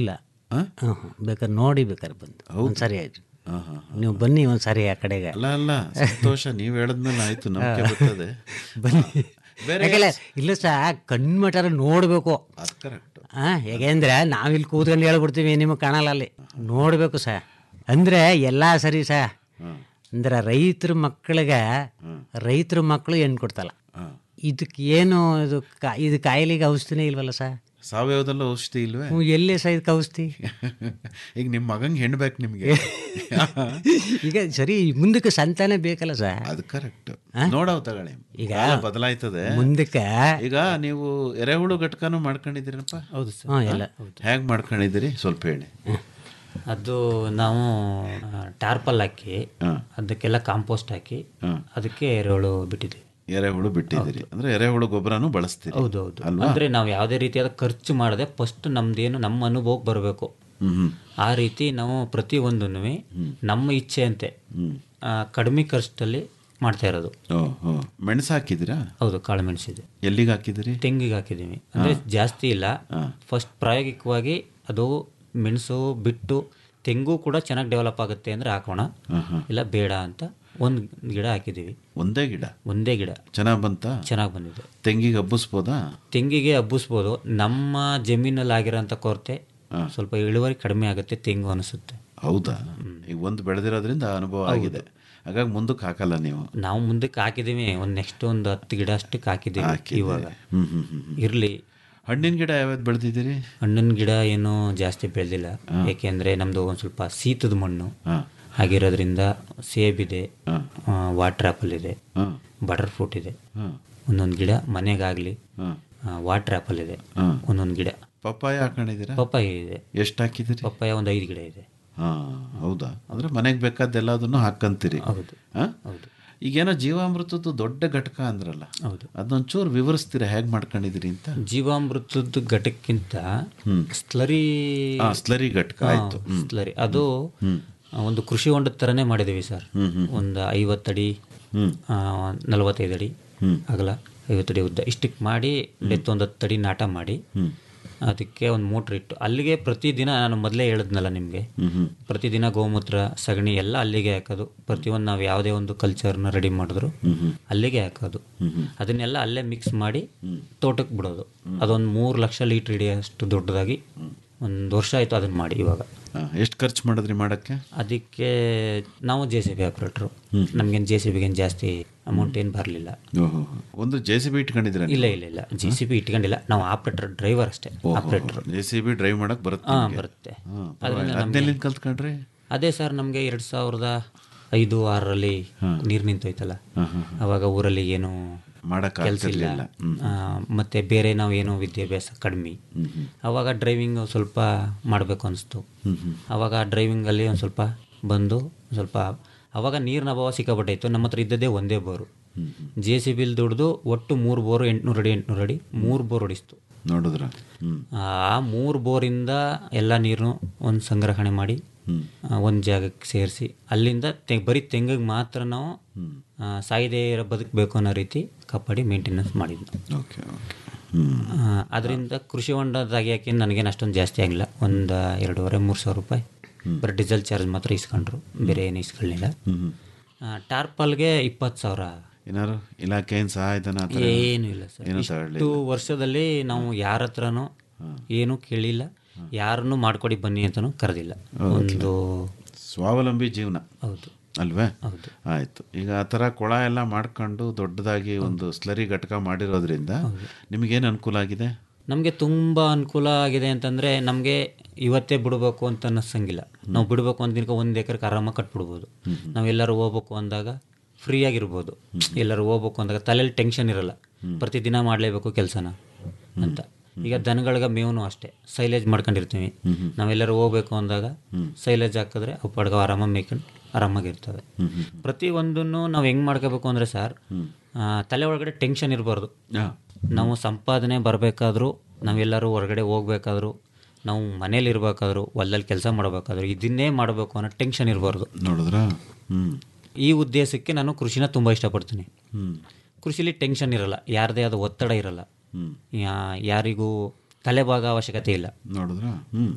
ಆ? ಹ್ಞೂ ಹ್ಞೂ ಬೇಕಾದ್ರೆ ನೋಡಿ ಬೇಕಾದ್ರೆ ಬಂದು ಒಂದು ಸರಿ ಆಯ್ತು ಹಾಂ ಹಾಂ ನೀವು ಬನ್ನಿ ಒಂದು ಸರಿ ಆ ಕಡೆಗೆ ಅಲ್ಲ ಅಲ್ಲ ಸಂತೋಷ ನೀವು ಹೇಳಿದ್ಮೇಲೆ ಆಯ್ತು ನಂಬಿಕೆ ಬರ್ತದೆ ಬನ್ನಿ ಬೇರೆ ಯಾಕೆಲ್ಲ ಇಲ್ಲ ಸಹ ಕಣ್ಮಟಾರ ನೋಡಬೇಕು ಅದು ಕರೆಕ್ಟ್ ಹಾಂ ಹೇಗೆಂದ್ರೆ ನಾವಿಲ್ಲಿ ಕೂತ್ಕೊಂಡು ಹೇಳ್ಬಿಡ್ತೀವಿ ನಿಮಗೆ ಕಾಣಲ್ಲ ಅಲ್ಲಿ ನೋಡಬೇಕು ಸಹ ಅಂದರೆ ಎಲ್ಲ ಸರಿ ಸಹ ಅಂದ್ರೆ ರೈತರ ಮಕ್ಕಳಿಗೆ ರೈತರ ಮಕ್ಕಳು ಹೆಣ್ಣು ಕೊಡ್ತಲ್ಲ ಇದಕ್ಕೆ ಏನು ಇದು ಕಾ ಇದು ಕಾಯಿಲೆಗೆ ಔಷಧಿನೇ ಇಲ್ವಲ್ಲ ಸಹ ಸಾವಯವದಲ್ಲೂ ಔಷಧಿ ಇಲ್ವೇ ಹ್ಞೂ ಎಲ್ಲಿ ಸಹ ಇದಕ್ಕೆ ಔಷಧಿ ಈಗ ನಿಮ್ಮ ಮಗಂಗೆ ಹೆಣ್ಣು ಬೇಕು ನಿಮಗೆ ಈಗ ಸರಿ ಮುಂದಕ್ಕೆ ಸಂತಾನ ಬೇಕಲ್ಲ ಸರ್ ಅದು ಕರೆಕ್ಟ್ ನೋಡವ್ ತಗೊಳ್ಳಿ ಈಗ ಕಾಲ ಬದಲಾಯ್ತದೆ ಮುಂದಕ್ಕೆ ಈಗ ನೀವು ಎರೆಹುಳು ಘಟಕನೂ ಮಾಡ್ಕೊಂಡಿದ್ದೀರಪ್ಪ ಹೌದು ಸರ್ ಹ್ಞೂ ಎಲ್ಲ ಹೇಗೆ ಮಾಡ್ಕೊಂಡಿದ್ದೀರಿ ಸ್ವಲ್ಪ ಹೇಳಿ ಅದು ನಾವು ಟಾರ್ಪಲ್ ಹಾಕಿ ಅದಕ್ಕೆಲ್ಲ ಕಾಂಪೋಸ್ಟ್ ಹಾಕಿ ಅದಕ್ಕೆ ಎರೆಹುಳು ಬಿಟ್ಟಿದ್ವಿ ಎರೆಹುಳು ಬಿಟ್ಟಿದ್ದೀರಿ ಅಂದ್ರೆ ಎರೆಹುಳು ಗೊಬ್ಬರನೂ ಬಳಸ್ತೀರಿ ಹೌದು ಹೌದು ಅಲ್ವಾ ಅಂದ್ರೆ ನಾವು ಯಾವುದೇ ರೀತಿಯಾದ ಖರ್ಚು ಮಾಡದೆ ಫಸ್ಟ್ ನಮ್ದೇನು ನಮ್ಮ ಅನುಭವಕ್ಕೆ ಬರಬೇಕು ಆ ರೀತಿ ನಾವು ಪ್ರತಿ ಒಂದನ್ನು ನಮ್ಮ ಇಚ್ಛೆಯಂತೆ ಆ, ಕಡಿಮೆ ಖರ್ಚಲ್ಲಿ ಮಾಡ್ತಾ ಇರೋದು ಓ ಓ ಮೆಣಸು ಹಾಕಿದ್ದೀರಾ ಹೌದು ಕಾಳು ಮೆಣಸಿದೆ ಎಲ್ಲಿಗೆ ಹಾಕಿದ್ದೀರಿ ತೆಂಗಿಗೆ ಹಾಕಿದ್ದೀವಿ ಅಂದರೆ ಜಾಸ್ತಿ ಇಲ್ಲ ಫಸ್ಟ್ ಪ್ರಾಯೋಗಿಕವಾಗಿ ಅದು ಮೆಣಸು ಬಿಟ್ಟು ತೆಂಗು ಕೂಡ ಚೆನ್ನಾಗಿ ಡೆವಲಪ್ ಆಗುತ್ತೆ ಅಂದರೆ ಹಾಕೋಣ ಇಲ್ಲ ಬೇಡ ಅಂತ ಒಂದು ಗಿಡ ಹಾಕಿದ್ದೀವಿ ಒಂದೇ ಗಿಡ ಒಂದೇ ಗಿಡ ಚೆನ್ನಾಗಿ ಬಂತ ಚೆನ್ನಾಗಿ ಬಂದಿದೆ ತೆಂಗಿಗೆ ಹಬ್ಬಿಸ್ಬೋದಾ ತೆಂಗಿಗೆ ಹಬ್ಬಿಸ್ಬೋದು ನಮ್ಮ ಜಮೀನಲ್ಲಿ ಆಗಿರೋಂಥ ಕೊರತೆ ಸ್ವಲ್ಪ ಇಳುವರಿ ಕಡಿಮೆ ಆಗುತ್ತೆ ತೆಂಗು ಅನಿಸುತ್ತೆ ಹೌದಾ ಈಗ ಒಂದು ಬೆಳೆದಿರೋದ್ರಿಂದ ಅನುಭವ ಆಗಿದೆ ಹಾಗಾಗಿ ಮುಂದಕ್ಕೆ ಹಾಕಲ್ಲ ನೀವು ನಾವು ಮುಂದಕ್ಕೆ ಹಾಕಿದ್ದೀವಿ ಒಂದು ನೆಕ್ಸ್ಟ್ ಒಂದು ಹತ್ತು ಗಿಡ ಅಷ್ಟಕ್ಕೆ ಹಾಕಿದ್ದೀವಿ ಹಾಕಿದ್ದೀರಿ. ಇವಾಗ ಹ್ಮ್, ಹ್ಮ್, ಹ್ಮ್, ಹ್ಮ್. ಇರಲಿ ಹಣ್ಣಿನ ಗಿಡ ಯಾವ್ದು ಬೆಳೆದಿದ್ದೀರಿ ಹಣ್ಣಿನ ಗಿಡ ಏನು ಜಾಸ್ತಿ ಬೆಳೆದಿಲ್ಲ ಏಕೆಂದರೆ ನಮ್ಮದು ಒಂದು ಸ್ವಲ್ಪ ಶೀತದ ಮಣ್ಣು ಆಗಿರೋದ್ರಿಂದ ಸೇಬಿದೆ ವಾಟರ್ ಆ್ಯಪಲ್ ಇದೆ ಬಟರ್ ಫ್ರೂಟ್ ಇದೆ ಒಂದೊಂದು ಗಿಡ ಮನೆಗಾಗಲಿ ವಾಟರ್ ಆ್ಯಪಲ್ ಇದೆ ಒಂದೊಂದು ಗಿಡ ಪಪ್ಪಾಯ ಹಾಕೊಂಡಿದ್ದೀರಾ ಪಪ್ಪಾಯ ಇದೆ ಎಷ್ಟು ಹಾಕಿದ್ದೀರಿ ಪಪ್ಪಾಯ ಒಂದು ಐದು ಗಿಡ ಇದೆ ಹಾ ಹೌದಾ ಅಂದ್ರೆ ಮನೆಗೆ ಬೇಕಾದ್ದೆಲ್ಲದನ್ನು ಹಾಕ್ಕಂತೀರಿ ಹೌದು ಹಾ? ಹೌದು ಈಗೇನೋ ಜೀವಾಮೃತದ್ದು ದೊಡ್ಡ ಘಟಕ ಅಂದ್ರಲ್ಲ ಹೌದು ಅದನ್ನೊಂಚೂರು ವಿವರಿಸ್ತೀರಾ ಹೇಗೆ ಮಾಡ್ಕೊಂಡಿದ್ದೀರಿ ಅಂತ ಜೀವಾಮೃತದ ಘಟಕ್ಕಿಂತ ಸ್ಲರಿ ಆ, ಸ್ಲರಿ ಘಟಕ ಆಯ್ತು. ಹ್ಮ್. ಸ್ಲರಿ ಅದು ಆ, ಒಂದು ಕೃಷಿ ಹೊಂಡದ ಥರನೇ ಮಾಡಿದ್ದೀವಿ ಸರ್ ಒಂದು ಐವತ್ತಡಿ ಆ, ನಲವತ್ತೈದು ಅಡಿ ಅಗಲ ಐವತ್ತಡಿ ಉದ್ದ ಇಷ್ಟಕ್ಕೆ ಮಾಡಿ ಡೆತ್ ಒಂದು ಹತ್ತು ಅಡಿ ನಾಟ ಮಾಡಿ ಅದಕ್ಕೆ ಒಂದು ಮೋಟ್ರ್ ಇಟ್ಟು ಅಲ್ಲಿಗೆ ಪ್ರತಿದಿನ ನಾನು ಮೊದಲೇ ಹೇಳಿದ್ನಲ್ಲ ನಿಮಗೆ ಪ್ರತಿದಿನ ಗೋಮೂತ್ರ ಸಗಣಿ ಎಲ್ಲ ಅಲ್ಲಿಗೆ ಹಾಕೋದು ಪ್ರತಿಯೊಂದು ನಾವು ಯಾವುದೇ ಒಂದು ಕಲ್ಚರ್ನ ರೆಡಿ ಮಾಡಿದ್ರು ಅಲ್ಲಿಗೆ ಹಾಕೋದು ಅದನ್ನೆಲ್ಲ ಅಲ್ಲೇ ಮಿಕ್ಸ್ ಮಾಡಿ ತೋಟಕ್ಕೆ ಬಿಡೋದು ಅದೊಂದು ಮೂರು ಲಕ್ಷ ಲೀಟ್ರ್ ಹಿಡಿಯೋಷ್ಟು ದೊಡ್ಡದಾಗಿ ಒಂದು ವರ್ಷ ಆಯಿತು ಅದನ್ನು ಮಾಡಿ ಇವಾಗ ಎಷ್ಟು ಖರ್ಚು ಮಾಡಿದ್ರಿ ಮಾಡಕ್ಕೆ ಅದಕ್ಕೆ ನಾವು ಜೆ ಸಿ ಬಿ ಆಪ್ರೇಟ್ರು ನಮಗೇನು ಜೆ ಸಿ ಬಿಗೆ ಜಾಸ್ತಿ ಅಮೌಂಟ್ ಏನು ಬರಲಿಲ್ಲ ಓಹೋ ಒಂದು ಜೆ ಸಿ ಬಿ ಇಟ್ಕೊಂಡಿದ್ದೀರಾ ಇಲ್ಲ ಇಲ್ಲ ಇಲ್ಲ ಜೆ ಸಿ ಬಿ ಇಟ್ಕೊಂಡಿಲ್ಲ ನಾವು ಆಪ್ರೇಟರ್ ಡ್ರೈವರ್ ಅಷ್ಟೇ operator J C B drive ಮಾಡಕ್ ಬರುತ್ತೆ ಹಾಂ ನಿಮ್ಗೆ? ಬರುತ್ತೆ ಹಾ, ಅದರಿಂದ ಪರವಾಗಿಲ್ಲ. ನಮ್ಗೆ- ಅದನ್ನೆಲ್ಲಿಂದ ಕಲ್ತ್ಕೊಂಡ್ರಿ ಅದೇ ಸರ್ ನಮಗೆ ಎರಡು ಸಾವಿರದ ಐದು ಆರರಲ್ಲಿ ನೀರು ನಿಂತೋಯ್ತಲ್ಲ ಅವಾಗ ಊರಲ್ಲಿ ಏನು ಮಾಡಕ್ ಕೆಲಸ ಇಲ್ಲ ಆಗ್ತಿರ್ಲಿಲ್ಲ. ಹ್ಮ್. ಆ, ಮತ್ತೆ ಬೇರೆ ನಾವು ಏನು ವಿದ್ಯಾಭ್ಯಾಸ ಕಡಿಮೆ ಅವಾಗ ಡ್ರೈವಿಂಗ್ ಸ್ವಲ್ಪ ಮಾಡಬೇಕು ಅನಿಸ್ತು ಅವಾಗ ಡ್ರೈವಿಂಗಲ್ಲಿ ಒಂದು ಸ್ವಲ್ಪ ಬಂದು ಒಂದ್ ಸ್ವಲ್ಪ ಅವಾಗ ನೀರಿನ ಅಭಾವ ಸಿಕ್ಕಾಪಟ್ಟೈತು ನಮ್ಮ ಹತ್ರ ಇದ್ದದ್ದೇ ಒಂದೇ ಬೋರು ಜೆ ಸಿ ಬಿಲ್ ದುಡ್ದು ಒಟ್ಟು ಮೂರು ಬೋರು ಎಂಟುನೂರು ಅಡಿ ಎಂಟುನೂರು ಅಡಿ ಮೂರು ಬೋರ್ ಹೊಡಿಸ್ತು ನೋಡಿದ್ರ ಹ್ಮ್ ಆ ಮೂರು ಬೋರಿಂದ ಎಲ್ಲ ನೀರನ್ನು ಒಂದು ಸಂಗ್ರಹಣೆ ಮಾಡಿ ಒಂದು ಜಾಗಕ್ಕೆ ಸೇರಿಸಿ ಅಲ್ಲಿಂದ ತೆ ಬರೀ ತೆಂಗಿಗೆ ಮಾತ್ರ ನಾವು ಆ, ಸಾಯದೇ ಇರೋ ಬದುಕಬೇಕು ಅನ್ನೋ ರೀತಿ ಕಾಪಾಡಿ ಮೇಂಟೆನೆನ್ಸ್ ಮಾಡಿದ್ವಿ ಓಕೆ ಓಕೆ ಅದರಿಂದ ಕೃಷಿ ಹೊಂಡ ತೆಗಿಯೋಕೆ ನನಗೇನು ಅಷ್ಟೊಂದು ಜಾಸ್ತಿ ಆಗಿಲ್ಲ ಒಂದು ಎರಡೂವರೆ ಮೂರು ಸಾವಿರ ರೂಪಾಯಿ ಬರೀ ಡೀಸೆಲ್ ಚಾರ್ಜ್ ಮಾತ್ರ ಇಸ್ಕೊಂಡ್ರು ಬೇರೆ ಏನು ಇಸ್ಕೊಳ್ಳಿಲ್ಲ ಟಾರ್ಪಲ್ಗೆ ಇಪ್ಪತ್ತು ಸಾವಿರ ಏನಾರು ಇಲಾಖೆಯಿಂದ ಸಹಾಯಧನ ಆ ಥರ ಏನು ಇಲ್ಲ ಸರ್ ಏನೂ ಇಷ್ಟು ತಗೊಳ್ಳಿಲ್ಲ ವರ್ಷದಲ್ಲಿ ನಾವು ಯಾರ ಹತ್ರನೂ ಏನೂ ಕೇಳಿಲ್ಲ ಯಾರನ್ನು ಮಾಡ್ಕೊಡಿ ಬನ್ನಿ ಅಂತಲೂ ಕರೆದಿಲ್ಲ ಒಂದು ಸ್ವಾವಲಂಬಿ ಜೀವನ ಹೌದು ಅಲ್ವೇ ಹೌದು ಆಯ್ತು ಈಗ ಆ ಥರ ಕೊಳ ಎಲ್ಲ ಮಾಡ್ಕೊಂಡು ದೊಡ್ಡದಾಗಿ ಒಂದು ಸ್ಲರಿ ಘಟಕ ಮಾಡಿರೋದ್ರಿಂದ ನಿಮಗೇನು ಅನುಕೂಲ ಆಗಿದೆ ನಮಗೆ ತುಂಬ ಅನುಕೂಲ ಆಗಿದೆ ಅಂತಂದರೆ ನಮಗೆ ಇವತ್ತೇ ಬಿಡಬೇಕು ಅಂತ ಅನ್ನಿಸಂಗಿಲ್ಲ ನಾವು ಬಿಡಬೇಕು ಅಂತ ದಿನಕ್ಕೆ ಒಂದು ಎಕರೆಗೆ ಆರಾಮಾಗಿ ಕಟ್ಬಿಡ್ಬೋದು ನಾವು ಎಲ್ಲರೂ ಹೋಗ್ಬೇಕು ಅಂದಾಗ ಫ್ರೀ ಆಗಿರ್ಬೋದು ಎಲ್ಲರೂ ಹೋಗ್ಬೇಕು ಅಂದಾಗ ತಲೆಯಲ್ಲಿ ಟೆನ್ಷನ್ ಇರಲ್ಲ ಪ್ರತಿದಿನ ಮಾಡಲೇಬೇಕು ಕೆಲಸನ ಅಂತ ಈಗ ದನಗಳಿಗೆ ಮೇವು ಅಷ್ಟೇ ಸೈಲೇಜ್ ಮಾಡ್ಕೊಂಡಿರ್ತೀವಿ ನಾವೆಲ್ಲರೂ ಹೋಗ್ಬೇಕು ಅಂದಾಗ ಸೈಲೇಜ್ ಹಾಕಿದ್ರೆ ಅವು ಪಡ್ಗ ಆರಾಮಾಗಿ ಮೇಯ್ಕೊಂಡು ಆರಾಮಾಗಿರ್ತವೆ ಪ್ರತಿ ಒಂದನ್ನು ನಾವು ಹೆಂಗೆ ಮಾಡ್ಕೋಬೇಕು ಅಂದರೆ ಸರ್ ತಲೆ ಒಳಗಡೆ ಟೆನ್ಷನ್ ಇರಬಾರ್ದು ನಾವು ಸಂಪಾದನೆ ಬರಬೇಕಾದ್ರೂ ನಾವೆಲ್ಲರೂ ಹೊರಗಡೆ ಹೋಗ್ಬೇಕಾದ್ರೂ ನಾವು ಮನೇಲಿ ಇರಬೇಕಾದ್ರೂ ಹೊಲದಲ್ಲಿ ಕೆಲಸ ಮಾಡಬೇಕಾದ್ರೂ ಇದನ್ನೇ ಮಾಡಬೇಕು ಅನ್ನೋ ಟೆನ್ಷನ್ ಇರಬಾರ್ದು ನೋಡಿದ್ರಾ ಹ್ಮ್ ಈ ಉದ್ದೇಶಕ್ಕೆ ನಾನು ಕೃಷಿನ ತುಂಬ ಇಷ್ಟಪಡ್ತೀನಿ ಹ್ಮ್ ಕೃಷಿಲಿ ಟೆನ್ಷನ್ ಇರಲ್ಲ ಯಾರದೇ ಆದ ಒತ್ತಡ ಇರಲ್ಲ ಯಾ- ಯಾರಿಗೂ ತಲೆಭಾಗ ಅವಶ್ಯಕತೆ ಇಲ್ಲ ನೋಡಿದ್ರಾ ಹ್ಮ್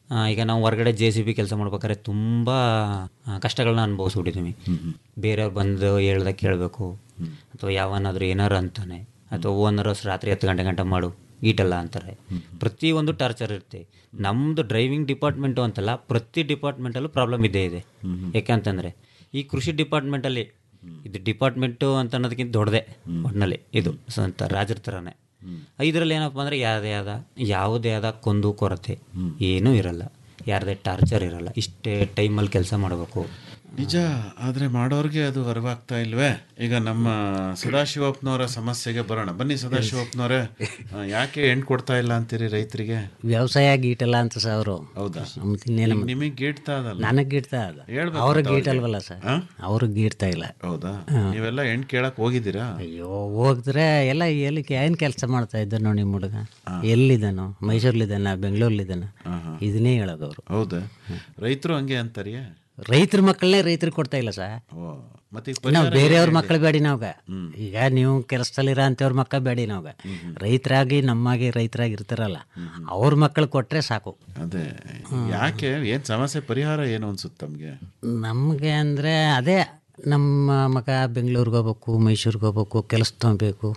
ಆ, ಈಗ ನಾವು ಹೊರಗಡೆ ಜೆ ಸಿ ಬಿ ಕೆಲಸ ಮಾಡ್ಬೇಕಾದ್ರೆ ತುಂಬ ಕಷ್ಟಗಳನ್ನ ಅನುಭವಿಸ್ಬಿಟ್ಟಿದ್ದೀವಿ ಬೇರೆಯವ್ರು ಬಂದು ಹೇಳ್ದಾಗ ಕೇಳಬೇಕು ಅಥವಾ ಯಾವನಾದರೂ ಏನಾರು ಅಂತಾನೆ ಅಥವಾ ಓನರ್ ರಾತ್ರಿ ಹತ್ತು ಗಂಟೆ ಗಂಟೆ ಮಾಡು ಈಟಲ್ಲ ಅಂತಾರೆ ಪ್ರತಿಯೊಂದು ಟಾರ್ಚರ್ ಇರುತ್ತೆ ನಮ್ಮದು ಡ್ರೈವಿಂಗ್ ಡಿಪಾರ್ಟ್ಮೆಂಟು ಅಂತಲ್ಲ ಪ್ರತಿ ಡಿಪಾರ್ಟ್ಮೆಂಟಲ್ಲೂ ಪ್ರಾಬ್ಲಮ್ ಇದ್ದೇ ಇದೆ ಯಾಕೆಂತಂದರೆ ಈ ಕೃಷಿ ಡಿಪಾರ್ಟ್ಮೆಂಟಲ್ಲಿ ಇದು ಡಿಪಾರ್ಟ್ಮೆಂಟು ಅಂತ ಅನ್ನೋದಕ್ಕಿಂತ ದೊಡ್ಡದೆ ಒಟ್ಟಿನಲ್ಲಿ ಇದು ಸ್ವಂತ ರಾಜರ ಥರನೇ ಇದರಲ್ಲಿ ಏನಪ್ಪ ಅಂದರೆ ಯಾವುದೇ ಆದ ಯಾವುದೇ ಆದ ಕೊಂದು ಕೊರತೆ ಏನೂ ಇರಲ್ಲ ಯಾರದೇ ಟಾರ್ಚರ್ ಇರಲ್ಲ ಇಷ್ಟೇ ಟೈಮಲ್ಲಿ ಕೆಲಸ ಮಾಡಬೇಕು ನಿಜ ಆದರೆ ಮಾಡೋರಿಗೆ ಅದು ಅರಿವಾಗ್ತಾ ಇಲ್ವೇ ಈಗ ನಮ್ಮ ಸದಾಶಿವಪ್ಪನವರ ಸಮಸ್ಯೆಗೆ ಬರೋಣ ಬನ್ನಿ ಸದಾಶಿವಪ್ಪನವರೇ ಆ, ಯಾಕೆ ಹೆಣ್ಣು ಕೊಡ್ತಾ ಇಲ್ಲ ಅಂತೀರಿ ರೈತರಿಗೆ ವ್ಯವಸಾಯ ಗೀಟಲ್ಲ ಅಂತ ಸರ್ ಅವರು ಹೌದಾ ಇನ್ನೇನು ನಿಮಗೆ ಗೀಡ್ತಾ ಅದಲ್ಲ ನನಗೆ ಗೀಡ್ತಾ ಅದ ಹೇಳ್ಬೇಕು ಅವ್ರಿಗೆ ಮತ್ತೆ ಗೀಟಲ್ವಲ್ಲ ಸರ್ ಅವ್ರಿಗೆ ಗೀಡ್ತಾ ಇಲ್ಲ ಹೌದಾ ನೀವೆಲ್ಲ ಹೆಣ್ಣು ಕೇಳಕ್ ಹೋಗಿದ್ದೀರಾ ಅಯ್ಯೋ ಹೋಗಿದ್ರೆ ಎಲ್ಲ ಎಲ್ಲಿ ಏನು ಕೆಲಸ ಮಾಡ್ತಾ ಇದ್ದ ನೋಡಿ ನಿಮ್ಮ ಹುಡುಗ ಎಲ್ಲಿದ್ದಾನೋ ಮೈಸೂರ್ಲಿದ್ದಾನ ಬೆಂಗಳೂರ್ಲಿದ್ದಾನ ಇದನ್ನೇ ಹೇಳೋದು ಅವರು ಹೌದಾ ರೈತರು ಹಂಗೆ ಅಂತಾರಿಯೇ ರೈತರ ಮಕ್ಕಳನ್ನೇ ರೈತರಿಗೆ ಕೊಡ್ತಾ ಇಲ್ಲ ಸರ್ ಓ ಮತ್ತೆ ಈಗ ನಾವು ಪರಿಹಾರ ಬೇರೆಯವ್ರ ಏನಿದೆ? ಮಕ್ಕಳು ಬೇಡಿ ನಾವ್ಗ ಈಗ ನೀವು ಕೆಲಸದಲ್ಲಿರೋ ಅಂಥವ್ರ ಮಕ್ಕಳು ಬೇಡಿ ನಾವ್ಗ ರೈತರಾಗಿ ನಮ್ಮಾಗಿ ರೈತರಾಗಿ ಇರ್ತಾರಲ್ಲ ಅವ್ರ ಮಕ್ಕಳು ಕೊಟ್ಟರೆ ಸಾಕು ಅದೇ ಯಾಕೆ ಏನ್ ಸಮಸ್ಯೆ ಪರಿಹಾರ ಏನು ಅನ್ಸುತ್ತೆ ತಮ್ಗೆ ನಮಗೆ ಅಂದರೆ ಅದೇ ನಮ್ಮ ಮಗ ಬೆಂಗಳೂರಿಗೆ ಹೋಗ್ಬೇಕು ಮೈಸೂರಿಗೆ ಹೋಗ್ಬೇಕು ಕೆಲಸ ತೊಗೊಬೇಕು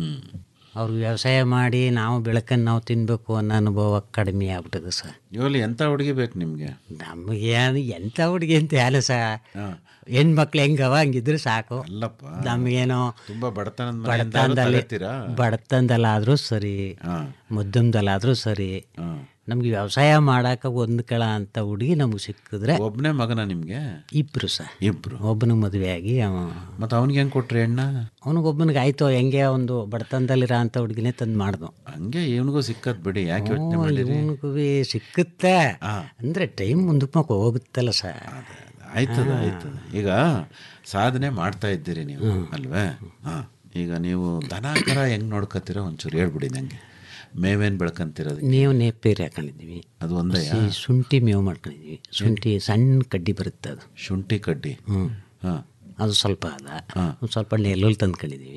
ಅವ್ರಿಗೆ ವ್ಯವಸಾಯ ಮಾಡಿ ನಾವು ಬೆಳಕನ್ನು ನಾವು ತಿನ್ನಬೇಕು ಅನ್ನೋ ಅನುಭವ ಕಡಿಮೆ ಆಗ್ಬಿಟ್ಟಿದೆ ಸರ್ ಇವಲ್ಲಿ ಎಂತ ಹುಡುಗಿ ಬೇಕು ನಿಮ್ಗೆ ನಮಗೆ ಎಂಥ ಹುಡುಗಿ ಅಂತ ಯಾರು ಸಹ ಹೆಣ್ಮಕ್ಳು ಹೆಂಗವ ಹಂಗಿದ್ರೆ ಸಾಕು ಅಲ್ಲಪ್ಪ ನಮಗೇನೋ ತುಂಬಾ ಬಡತನದ ಮನೆಯಿಂದ ಬಡತನದಲ್ಲಿ ತಗೋತೀರಾ? ಬಡತನದಲ್ಲಾದರೂ ಸರಿ ಮಧ್ಯಮದಲ್ಲಾದರೂ ಸರಿ ನಮ್ಗೆ ವ್ಯವಸಾಯ ಮಾಡಕ್ಕೆ ಹೊಂದ್ಕೊಳ ಅಂತ ಹುಡುಗಿ ನಮಗೆ ಸಿಕ್ಕಿದ್ರೆ ಒಬ್ನೇ ಮಗನ ನಿಮ್ಗೆ ಇಬ್ರು ಸರ್ ಇಬ್ರು ಒಬ್ಬನಿಗೆ ಮದುವೆ ಆಗಿ ಅವ ಮತ್ತೆ ಅವನಿಗೆ ಹೆಂಗ್ ಕೊಟ್ರಿ ಹೆಣ್ಣ ಅವನಿಗೊಬ್ಬನಿಗೆ ಆಯ್ತು ಹೆಂಗೆ ಒಂದು ಬಡತನದಲ್ಲಿರೋ ಅಂಥ ಹುಡುಗಿನೇ ತಂದು ಮಾಡ್ದು ಹಂಗೆ ಇವನಿಗೂ ಸಿಕ್ಕತ್ ಬಿಡಿ ಯಾಕೆ ಯೋಚನೆ ಮಾಡಿರಿ ಇವನಿಗೂ ಸಿಕ್ಕುತ್ತೆ ಅಂದರೆ ಟೈಮ್ ಮುಂದಕ್ಕೆ ಹೋಗುತ್ತಲ್ಲ ಸರ್ ಆಯ್ತದ ಆಯ್ತದ ಈಗ ಸಾಧನೆ ಮಾಡ್ತಾ ಇದ್ದೀರಿ ನೀವು ಅಲ್ವೇ ಹಾ ಈಗ ನೀವು ದನ ಕರ ಹೆಂಗ್ ನೋಡ್ಕತ್ತೀರ ಒಂಚೂರು ಹೇಳ್ಬಿಡಿ ನಂಗೆ ಮೇವೇನ್ ಬೆಳ್ಕಂತಿರೋದು ನೀವು ನೇಪೇರಿ ಹಾಕೊಂಡಿದ್ದೀವಿ ಅದು ಒಂದೇ ಹಸಿ ಶುಂಠಿ ಮೇವು ಮಾಡ್ಕೊಂಡಿದ್ದೀವಿ ಶುಂಠಿ ಸಣ್ಣ ಕಡ್ಡಿ ಬರುತ್ತೆ ಅದು ಶುಂಠಿ ಕಡ್ಡಿ ಹ್ಞೂ ಹಾಂ ಅದು ಸ್ವಲ್ಪ ಅದ ಒಂದು ಸ್ವಲ್ಪ ನೆಲ್ಲುಲ್ ತಂದ್ಕೊಂಡಿದ್ದೀವಿ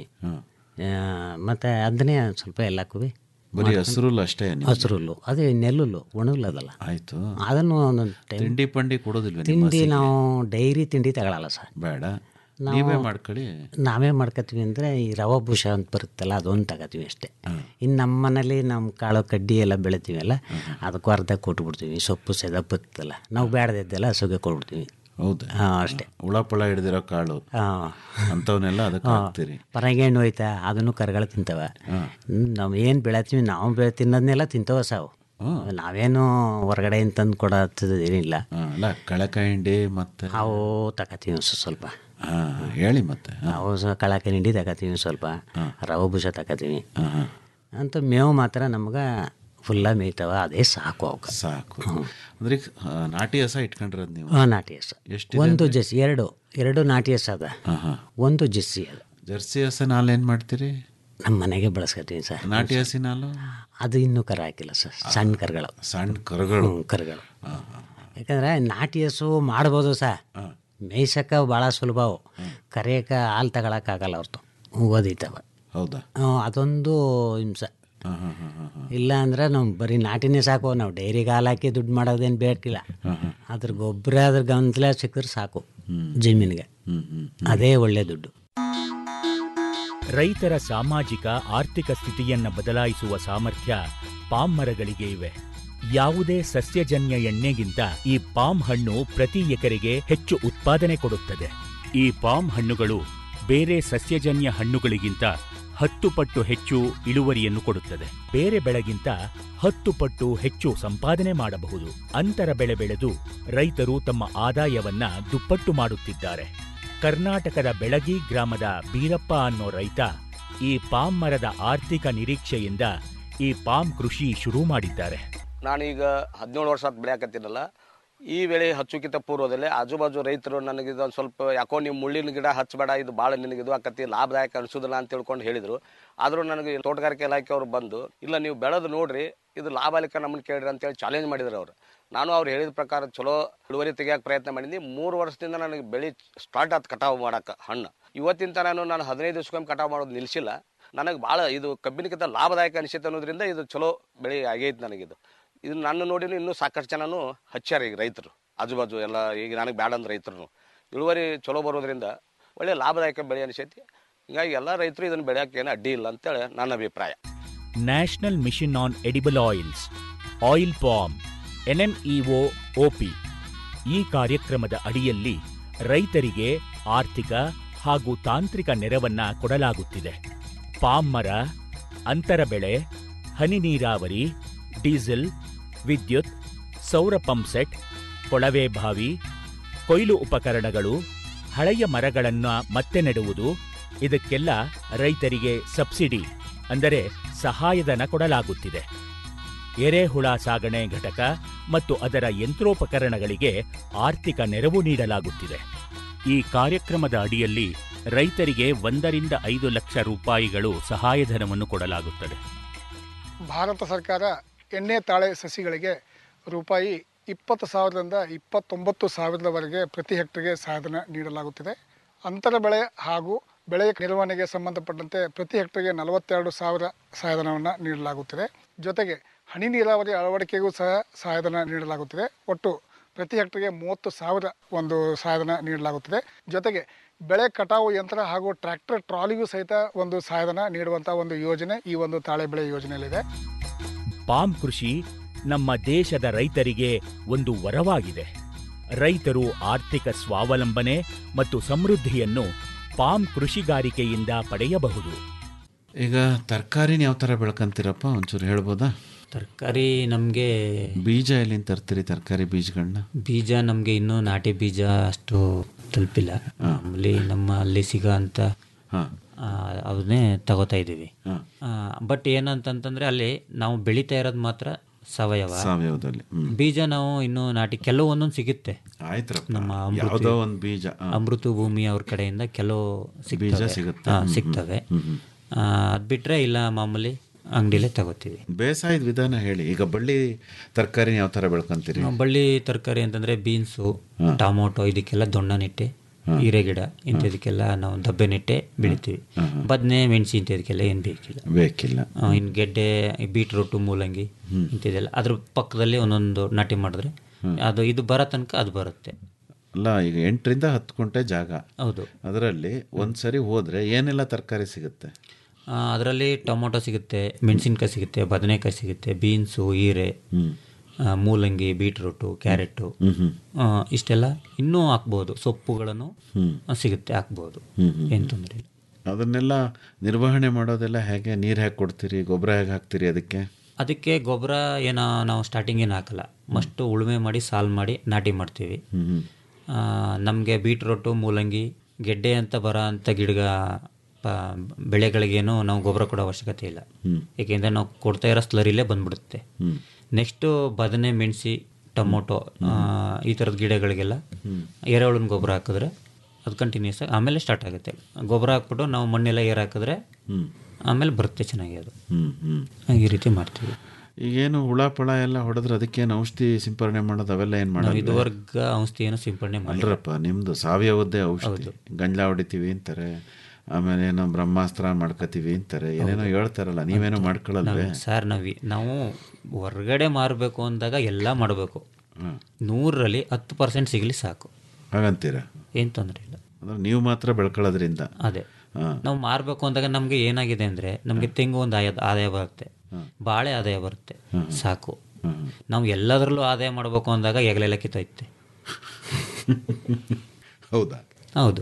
ಮತ್ತು ಅದನ್ನೇ ಸ್ವಲ್ಪ ಎಲ್ಲಕ್ಕೂ ಬರೀ ಹಸ್ರುಲ್ ಅಷ್ಟೇ ನೀವು? ಹಸ್ರುಲ್ಲು ಅದೇ ನೆಲ್ಲುಲ್ಲು ಒಣಗುಲ್ ಅದಲ್ಲ ಆಯ್ತು ಅದನ್ನು ಒಂದೊಂದು ಟೈಮ್ ತಿಂಡಿ ಪಂಡಿ ಕೊಡೋದಿಲ್ವ ನಿಮ್ಮ ತಿಂಡಿ ಹಸಿಗೆ? ನಾವು ಡೈರಿ ತಿಂಡಿ ತಗೊಳಲ್ಲ ಸರ್ ಬೇಡ ನಾವು- ನೀವೇ ಮಾಡ್ಕೊಳ್ಳಿ ನಾವೇ ಮಾಡ್ಕೊತೀವಿ ಅಂದರೆ ಈ ರವಾ ಭೂಷ ಅಂತ ಬರುತ್ತಲ್ಲ ಅದೊಂದು ತಗೋತೀವಿ ಅಷ್ಟೇ ಇನ್ನು ನಮ್ಮ ಮನೇಲಿ ನಮ್ಮ ಕಾಳು ಕಡ್ಡಿ ಎಲ್ಲ ಬೆಳಿತೀವಲ್ಲ ಅದಕ್ಕೂ ಅರ್ಧ ಕೊಟ್ಬಿಡ್ತೀವಿ ಸೊಪ್ಪು ಸೆದ ಬತ್ತಲ್ಲ ನಾವು ಬೇಡದಿದ್ದೆಲ್ಲ ಹಸುಗೆ ಕೊಟ್ಬಿಡ್ತೀವಿ ಹೌದಾ ಹಾಂ ಅಷ್ಟೇ ಹುಳ ಪಳ ಹಿಡ್ದಿರೋ ಕಾಳು ಹಾಂ ಅಂಥವನ್ನೆಲ್ಲ ಅದಕ್ಕೆ ಹಾಕ್ತೀರಿ ಪರಂಗಿಹಣ್ಣು ಹೋಯ್ತಾ ಅದನ್ನು ಕರ್ಗಳು ತಿಂತವ ನಾವು ಏನು ಬೆಳತೀವಿ ನಾವು ಬೆಳೆ ತಿನ್ನೋದನ್ನೆಲ್ಲ ತಿಂತವ ಸಾವು ನಾವೇನು ಹೊರಗಡೆ ತಂದು ಕೊಡೋದೇನಿಲ್ಲ ಅಲ್ಲ ಕಳಕಾಯಿ ಹಿಂಡಿ ಮತ್ತೆ ಅವು ತಗೋತೀವಿ ಒಂದ್ ಸ್ವಲ್ಪ ಹಾಂ ಹೇಳಿ ಮತ್ತೆ ನಾವು ಸಹ ಕಳಕೆ ಹಿಂಡಿ ತಗೋತೀವಿ ಸ್ವಲ್ಪ ರವೆ ಭೂಷ ತಗೋತೀವಿ ಅಂತ ಮೇವು ಮಾತ್ರ ನಮ್ಗೆ ಫುಲ್ಲ ಮೇಯ್ತವ ಅದೇ ಸಾಕು ಅವಕ್ಕೆ ಸಾಕು ಅಂದ್ರೆ ಈಗ, ಆ, ನಾಟಿ ಹಸ ಇಟ್ಕೊಂಡಿರೋದು ನೀವು ಹಾಂ ನಾಟಿ ಹಸ ಎಷ್ಟಿದೆ ಒಂದು ಅಂದ್ರೆ? ಜೆಸ್ಸಿ ಎರಡು ಎರಡು ನಾಟಿ ಹಸ ಅದ ಒಂದು ಜೆಸ್ಸಿ ಅದ ಜರ್ಸಿ ಹಸ ನಾಲ್ ಏನು ಮಾಡ್ತೀರಿ ನಮ್ಮ ಮನೆಗೆ ಬಳಸ್ಕೊತೀವಿ ಸರ್ ನಾಟಿ ಹಸಿ ನಾಲು ಅದು ಇನ್ನೂ ಕರ ಹಾಕಿಲ್ಲ ಸರ್ ಸಣ್ಣ ಕರುಗಳು ಸಣ್ಣ ಕರುಗಳು ಹ್ಮ್, ಕರುಗಳು ಯಾಕಂದ್ರೆ ನಾಟಿ ಹಸು ಮಾಡ್ಬೋದು ಸರ್ ಮೇಯ್ಸಕ್ಕ ಭಾಳ ಸುಲಭ ಅವು ಕರೆಯಕ್ಕೆ ಹಾಲು ತಗೊಳಕ್ಕಾಗಲ್ಲ ಅವ್ರದ್ದು ಓದಿತವ ಹೌದಾ ಅದೊಂದು ಹಿಂಸೆ ಇಲ್ಲ ಅಂದ್ರೆ ನಾವು ಬರೀ ನಾಟಿನೇ ಸಾಕು ನಾವು ಡೈರಿಗೆ ಹಾಲು ಹಾಕಿ ದುಡ್ಡು ಮಾಡೋದೇನು ಬೇಕಿಲ್ಲ ಅದ್ರ ಗೊಬ್ಬರ ಅದ್ರ ಗಂತ್ಲ ಸಿಕ್ಕರೆ ಸಾಕು ಜಮೀನಿಗೆ ಅದೇ ಒಳ್ಳೆ ದುಡ್ಡು ರೈತರ ಸಾಮಾಜಿಕ ಆರ್ಥಿಕ ಸ್ಥಿತಿಯನ್ನ ಬದಲಾಯಿಸುವ ಸಾಮರ್ಥ್ಯ ಪಾಮ್ ಮರಗಳಿಗೆ ಇವೆ ಯಾವುದೇ ಸಸ್ಯಜನ್ಯ ಎಣ್ಣೆಗಿಂತ ಈ ಪಾಮ್ ಹಣ್ಣು ಪ್ರತಿ ಎಕರೆಗೆ ಹೆಚ್ಚು ಉತ್ಪಾದನೆ ಕೊಡುತ್ತದೆ ಈ ಪಾಮ್ ಹಣ್ಣುಗಳು ಬೇರೆ ಸಸ್ಯಜನ್ಯ ಹಣ್ಣುಗಳಿಗಿಂತ ಹತ್ತು ಪಟ್ಟು ಹೆಚ್ಚು ಇಳುವರಿಯನ್ನು ಕೊಡುತ್ತದೆ ಬೇರೆ ಬೆಳೆಗಿಂತ ಹತ್ತು ಪಟ್ಟು ಹೆಚ್ಚು ಸಂಪಾದನೆ ಮಾಡಬಹುದು ಅಂತರ ಬೆಳೆ ಬೆಳೆದು ರೈತರು ತಮ್ಮ ಆದಾಯವನ್ನ ದುಪ್ಪಟ್ಟು ಮಾಡುತ್ತಿದ್ದಾರೆ ಕರ್ನಾಟಕದ ಬೆಳಗಿ ಗ್ರಾಮದ ಬೀರಪ್ಪ ಅನ್ನೋ ರೈತ ಈ ಪಾಮ್ ಮರದ ಆರ್ಥಿಕ ನಿರೀಕ್ಷೆಯಿಂದ ಈ ಪಾಮ್ ಕೃಷಿ ಶುರು ಮಾಡಿದ್ದಾರೆ ನಾನೀಗ ಹದಿನೇಳು ವರ್ಷ ಆತ್ ಬೆಳೆಯಕತ್ತೀನಲ್ಲ ಈ ವೇಳೆ ಹಚ್ಚುಕಿತ ಪೂರ್ವದಲ್ಲಿ ಆಜು ಬಾಜು ರೈತರು ನನಗೆ ಇದೊಂದು ಸ್ವಲ್ಪ ಯಾಕೋ ನೀವು ಮುಳ್ಳಿನ ಗಿಡ ಹಚ್ಚಬೇಡ ಇದು ಭಾಳ ನಿನಗೆ ಇದು ಆಕತಿ ಲಾಭದಾಯಕ ಅನಿಸೋದಿಲ್ಲ ಅಂತ ತಿಳ್ಕೊಂಡು ಹೇಳಿದರು ಆದರೂ ನನಗೆ ತೋಟಗಾರಿಕೆ ಇಲಾಖೆಯವರು ಬಂದು ಇಲ್ಲ ನೀವು ಬೆಳೆದು ನೋಡ್ರಿ ಇದು ಲಾಭಾಲಿಕ ನಮ್ಮನ್ನು ಕೇಳ್ರಿ ಅಂತೇಳಿ ಚಾಲೆಂಜ್ ಮಾಡಿದ್ರು ಅವರು ನಾನು ಅವ್ರು ಹೇಳಿದ ಪ್ರಕಾರ ಚಲೋ ಇಳುವರಿ ತೆಗಿಯೋಕೆ ಪ್ರಯತ್ನ ಮಾಡಿದ್ನಿ ಮೂರು ವರ್ಷದಿಂದ ನನಗೆ ಬೆಳೆ ಸ್ಟಾರ್ಟ್ ಆಯ್ತು ಕಟಾವು ಮಾಡೋಕೆ ಹಣ್ಣು ಇವತ್ತಿನ ನಾನು ನಾನು ಹದಿನೈದು ದಿವಸಕ್ಕೊಮ್ಮೆ ಕಟಾವು ಮಾಡೋದು ನಿಲ್ಲಿಸಿಲ್ಲ ನನಗೆ ಭಾಳ ಇದು ಕಬ್ಬಿನಕ್ಕಿಂತ ಲಾಭದಾಯಕ ಅನಿಸುತ್ತೆ ಅನ್ನೋದ್ರಿಂದ ಇದು ಚಲೋ ಬೆಳೆ ಆಗೈತೆ ನನಗಿದು ಇದನ್ನ ನನ್ನ ನೋಡಿನೂ ಇನ್ನೂ ಸಾಕಷ್ಟು ಜನನು ಹಚ್ಚಾರ ಈಗ ರೈತರು ಆಜು ಬಾಜು ಎಲ್ಲ ಈಗ ನನಗೆ ಬ್ಯಾಡ ಅಂದ್ರೆ ರೈತರು ಇಳುವರಿ ಚಲೋ ಬರೋದ್ರಿಂದ ಒಳ್ಳೆ ಲಾಭದಾಯಕ ಬೆಳೆ ಅನಿಸೈತಿ ಹಿಂಗಾಗಿ ಎಲ್ಲ ರೈತರು ಇದನ್ನು ಬೆಳೆಯೋಕೆ ಏನು ಅಡ್ಡಿ ಇಲ್ಲ ಅಂತೇಳಿ ನನ್ನ ಅಭಿಪ್ರಾಯ national mission on edible oils oil palm NMEO OP ಈ ಕಾರ್ಯಕ್ರಮದ ಅಡಿಯಲ್ಲಿ ರೈತರಿಗೆ ಆರ್ಥಿಕ ಹಾಗೂ ತಾಂತ್ರಿಕ ನೆರವನ್ನ ಕೊಡಲಾಗುತ್ತಿದೆ ಪಾಮ್ ಮರ ಅಂತರ ಬೆಳೆ ಹನಿ ನೀರಾವರಿ ಡೀಸೆಲ್ ವಿದ್ಯುತ್ ಸೌರ ಪಂಪ್ಸೆಟ್ ಕೊಳವೆ ಬಾವಿ ಕೊಯ್ಲು ಉಪಕರಣಗಳು ಹಳೆಯ ಮರಗಳನ್ನು ಮತ್ತೆ ನೆಡುವುದು ಇದಕ್ಕೆಲ್ಲ ರೈತರಿಗೆ ಸಬ್ಸಿಡಿ ಅಂದರೆ ಸಹಾಯಧನ ಕೊಡಲಾಗುತ್ತಿದೆ ಎರೆಹುಳ ಸಾಗಣೆ ಘಟಕ ಮತ್ತು ಅದರ ಯಂತ್ರೋಪಕರಣಗಳಿಗೆ ಆರ್ಥಿಕ ನೆರವು ನೀಡಲಾಗುತ್ತಿದೆ ಈ ಕಾರ್ಯಕ್ರಮದ ಅಡಿಯಲ್ಲಿ ರೈತರಿಗೆ ಒಂದರಿಂದ ಐದು ಲಕ್ಷ ರೂಪಾಯಿಗಳು ಸಹಾಯಧನವನ್ನು ಕೊಡಲಾಗುತ್ತದೆ ಭಾರತ ಸರ್ಕಾರ ಎಣ್ಣೆ ತಾಳೆ ಸಸಿಗಳಿಗೆ ರೂಪಾಯಿ ಇಪ್ಪತ್ತು ಸಾವಿರದಿಂದ ಇಪ್ಪತ್ತೊಂಬತ್ತು ಸಾವಿರದವರೆಗೆ ಪ್ರತಿ ಹೆಕ್ಟರ್ಗೆ ಸಹಾಯಧನ ನೀಡಲಾಗುತ್ತಿದೆ ಅಂತರ ಬೆಳೆ ಹಾಗೂ ಬೆಳೆಯ ನಿರ್ವಹಣೆಗೆ ಸಂಬಂಧಪಟ್ಟಂತೆ ಪ್ರತಿ ಹೆಕ್ಟರ್ಗೆ ನಲವತ್ತೆರಡು ಸಾವಿರ ಸಹಾಯಧನವನ್ನು ನೀಡಲಾಗುತ್ತಿದೆ ಜೊತೆಗೆ ಹನಿ ನೀರಾವರಿ ಅಳವಡಿಕೆಗೂ ಸಹ ಸಹಾಯಧನ ನೀಡಲಾಗುತ್ತಿದೆ ಒಟ್ಟು ಪ್ರತಿ ಹೆಕ್ಟರ್ಗೆ ಮೂವತ್ತು ಸಾವಿರ ಒಂದು ಸಹಾಯಧನ ನೀಡಲಾಗುತ್ತಿದೆ ಜೊತೆಗೆ ಬೆಳೆ ಕಟಾವು ಯಂತ್ರ ಹಾಗೂ ಟ್ರ್ಯಾಕ್ಟರ್ ಟ್ರಾಲಿಗೂ ಸಹಿತ ಒಂದು ಸಹಾಯಧನ ನೀಡುವಂಥ ಒಂದು ಯೋಜನೆ ಈ ಒಂದು ತಾಳೆ ಬೆಳೆ ಯೋಜನೆಯಲ್ಲಿದೆ ಪಾಮ್ ಕೃಷಿ ನಮ್ಮ ದೇಶದ ರೈತರಿಗೆ ಒಂದು ವರವಾಗಿದೆ ರೈತರು ಆರ್ಥಿಕ ಸ್ವಾವಲಂಬನೆ ಮತ್ತು ಸಮೃದ್ಧಿಯನ್ನು ಪಾಮ್ ಕೃಷಿಗಾರಿಕೆಯಿಂದ ಪಡೆಯಬಹುದು ಈಗ ತರಕಾರಿನ ಯಾವ ಥರ ಬೆಳ್ಕೊಂತೀರಪ್ಪ ಒಂಚೂರು ಹೇಳ್ಬೋದಾ ತರಕಾರಿ ನಮಗೆ ಬೀಜ ಎಲ್ಲಿಂದ ತರ್ತೀರಿ ತರಕಾರಿ ಬೀಜಗಳನ್ನ ಬೀಜ ನಮಗೆ ಇನ್ನೂ ನಾಟಿ ಬೀಜ ಅಷ್ಟು ತಲುಪಿಲ್ಲ ಮಾಮೂಲಿ ನಮ್ಮ ಅಲ್ಲಿ ಸಿಗೋ ಅಂತ ಅವನ್ನೇ ತಗೋತಾ ಇದ್ದೀವಿ ಬಟ್ ಏನಂತಂತಂದ್ರೆ ಅಲ್ಲಿ ನಾವು ಬೆಳೀತಾ ಇರೋದು ಮಾತ್ರ ಸಾವಯವ ಸಾವಯವದಲ್ಲಿ ಹ್ಮ್. ಬೀಜ ನಾವು ಇನ್ನೂ ನಾಟಿ ಕೆಲವು ಒಂದೊಂದು ಸಿಗುತ್ತೆ ಆಯ್ತರಪ್ಪ ನಮ್ಮ ಯಾವುದೋ ಒಂದು ಬೀಜ ಆ. ಅಮೃತ ಭೂಮಿ ಅವ್ರ ಕಡೆಯಿಂದ ಕೆಲವು ಸಿಗ್ತವೆ. ಬೀಜ ಸಿಗುತ್ತೆ. ಹಾ, ಹ್ಮ್, ಹ್ಮ್. ಸಿಗ್ತವೆ ಹ್ಮ್, ಹ್ಮ್. ಅದು ಬಿಟ್ರೆ ಇಲ್ಲ ಮಾಮೂಲಿ ಅಂಗಡಿಲೇ ತಗೋತೀವಿ ಬೇಸಾಯದ ವಿಧಾನ ಹೇಳಿ ಈಗ ಬಳ್ಳಿ ತರಕಾರಿ ಯಾವ ಥರ ಬೆಳ್ಕೊಂತೀರಿ ಆ, ಬಳ್ಳಿ ತರಕಾರಿ ಅಂತಂದ್ರೆ ಬೀನ್ಸು ಟೊಮೊಟೊ ಇದಕ್ಕೆಲ್ಲ ದೊಣ್ಣ ನೆಟ್ಟೆ ಹೀರೆಗಿಡ ಇಂಥದಕ್ಕೆಲ್ಲ ನಾವು ದಬ್ಬೆ ನೆಟ್ಟೆ ಬೆಳಿತೀವಿ ಬದನೆ ಮೆಣಸಿ ಇಂಥದಕ್ಕೆಲ್ಲ ಏನು ಬೇಕಿಲ್ಲ ಬೇಕಿಲ್ಲ ಆ, ಇನ್ನು ಗೆಡ್ಡೆ ಬೀಟ್ರೂಟು ಮೂಲಂಗಿ ಇಂಥದ್ದೆಲ್ಲ ಅದ್ರ ಪಕ್ಕದಲ್ಲಿ ಒಂದೊಂದು ನಾಟಿ ಮಾಡಿದ್ರೆ ಅದು ಇದು ಬರೋ ತನಕ ಅದು ಬರುತ್ತೆ ಅಲ್ಲ ಈಗ ಎಂಟರಿಂದ ಹತ್ತು ಗುಂಟೆ ಜಾಗ ಹೌದು ಅದರಲ್ಲಿ ಒಂದ್ಸರಿ ಹೋದ್ರೆ ಏನೆಲ್ಲ ತರಕಾರಿ ಸಿಗುತ್ತೆ ಅದರಲ್ಲಿ ಟೊಮೊಟೊ ಸಿಗುತ್ತೆ ಮೆಣಸಿನ್ಕಾಯಿ ಸಿಗುತ್ತೆ ಬದನೆಕಾಯಿ ಸಿಗುತ್ತೆ ಬೀನ್ಸು ಹೀರೆ ಆ, ಮೂಲಂಗಿ ಬೀಟ್ರೂಟು ಕ್ಯಾರೆಟು ಆ, ಇಷ್ಟೆಲ್ಲ ಇನ್ನೂ ಹಾಕ್ಬೋದು ಸೊಪ್ಪುಗಳನ್ನು ಆ, ಸಿಗುತ್ತೆ ಹಾಕ್ಬೋದು ಏನು ತೊಂದರೆ ಇಲ್ಲ ಅದನ್ನೆಲ್ಲ ನಿರ್ವಹಣೆ ಮಾಡೋದೆಲ್ಲ ಹೇಗೆ ನೀರು ಹೇಗೆ ಕೊಡ್ತೀರಿ ಗೊಬ್ಬರ ಹೇಗೆ ಹಾಕ್ತೀರಿ ಅದಕ್ಕೆ ಅದಕ್ಕೆ ಗೊಬ್ಬರ ಏನೋ ನಾವು ಸ್ಟಾರ್ಟಿಂಗ್ ಏನು ಹಾಕಲ್ಲ ಮಸ್ಟು ಉಳುಮೆ ಮಾಡಿ ಸಾಲ್ ಮಾಡಿ ನಾಟಿ ಮಾಡ್ತೀವಿ ನಮಗೆ ಬೀಟ್ರೋಟು ಮೂಲಂಗಿ ಗೆಡ್ಡೆ ಅಂತ ಬರೋ ಅಂಥ ಗಿಡಗ ಪ ಬೆಳೆಗಳಿಗೇನು ನಾವು ಗೊಬ್ಬರ ಕೊಡೋ ಅವಶ್ಯಕತೆ ಇಲ್ಲ ಏಕೆಂದರೆ ನಾವು ಕೊಡ್ತಾ ಇರೋ ಸ್ಲರಿಲೇ ಬಂದ್ಬಿಡುತ್ತೆ ನೆಕ್ಸ್ಟು ಬದನೆ ಮೆಣಸಿ ಟೊಮೊಟೊ ಆ, ಈ ಥರದ ಗಿಡಗಳಿಗೆಲ್ಲ ಎರೆಹುಳಿನ ಗೊಬ್ಬರ ಹಾಕಿದ್ರೆ ಅದು ಕಂಟಿನ್ಯೂಸ್ ಆಗಿ ಆಮೇಲೆ ಸ್ಟಾರ್ಟ್ ಆಗುತ್ತೆ ಗೊಬ್ಬರ ಹಾಕ್ಬಿಟ್ಟು ನಾವು ಮಣ್ಣೆಲ್ಲ ಏರ್ ಹಾಕಿದ್ರೆ ಆಮೇಲೆ ಬರುತ್ತೆ ಚೆನ್ನಾಗಿ ಅದು ಹ್ಮ್ ಹ್ಮ್ ಈ ರೀತಿ ಮಾಡ್ತೀವಿ ಈಗೇನು ಹುಳ ಪಳ ಎಲ್ಲ ಹೊಡೆದ್ರೆ ಅದಕ್ಕೇನು ಔಷಧಿ ಸಿಂಪರಣೆ ಮಾಡೋದು ಅವೆಲ್ಲ ಏನು ನಾವು ಮಾಡೋದು ಇದುವರೆಗೆ ಔಷಧಿ ಏನೋ ಸಿಂಪಡಣೆ ಮಾಡಿ ಅಲ್ರಪ್ಪ ನಿಮ್ದು ಸಾವಯವದ್ದೇ ಔಷಧಿ ಗಂಜಲ ಹೊಡಿತೀವಿ ಅಂತಾರೆ ಆಮೇಲೆ ಏನೋ ಬ್ರಹ್ಮಾಸ್ತ್ರ ಮಾಡ್ಕೋತೀವಿ ಅಂತಾರೆ ಏನೇನೋ ಹೇಳ್ತಾರಲ್ಲ ನೀವೇನೋ ಮಾಡ್ಕೊಳ್ಳಲ್ವೇ ಸರ್ ನಾವು ನಾವು ಹೊರಗಡೆ ಮಾರಬೇಕು ಅಂದಾಗ ಎಲ್ಲ ಮಾಡಬೇಕು ನೂರರಲ್ಲಿ ಹತ್ತು ಪರ್ಸೆಂಟ್ ಸಿಗಲಿ ಸಾಕು ಹಾಗಂತೀರಾ ಏನು ತೊಂದರೆ ಇಲ್ಲ ಅಂದ್ರೆ ನೀವು ಮಾತ್ರ ಬೆಳ್ಕೊಳ್ಳೋದ್ರಿಂದ ಅದೇ ನಾವು ಮಾರಬೇಕು ಅಂದಾಗ ನಮಗೆ ಏನಾಗಿದೆ ಅಂದರೆ ನಮಗೆ ತೆಂಗು ಒಂದು ಆಯ ಆದಾಯ ಬರುತ್ತೆ ಬಾಳೆ ಆದಾಯ ಬರುತ್ತೆ ಸಾಕು ನಾವು ಎಲ್ಲದರಲ್ಲೂ ಆದಾಯ ಮಾಡಬೇಕು ಅಂದಾಗ ಹೆಗಲೆಲ್ಲ ಕಿತ್ತೋಯ್ತೆ ಹೌದಾ ಹೌದು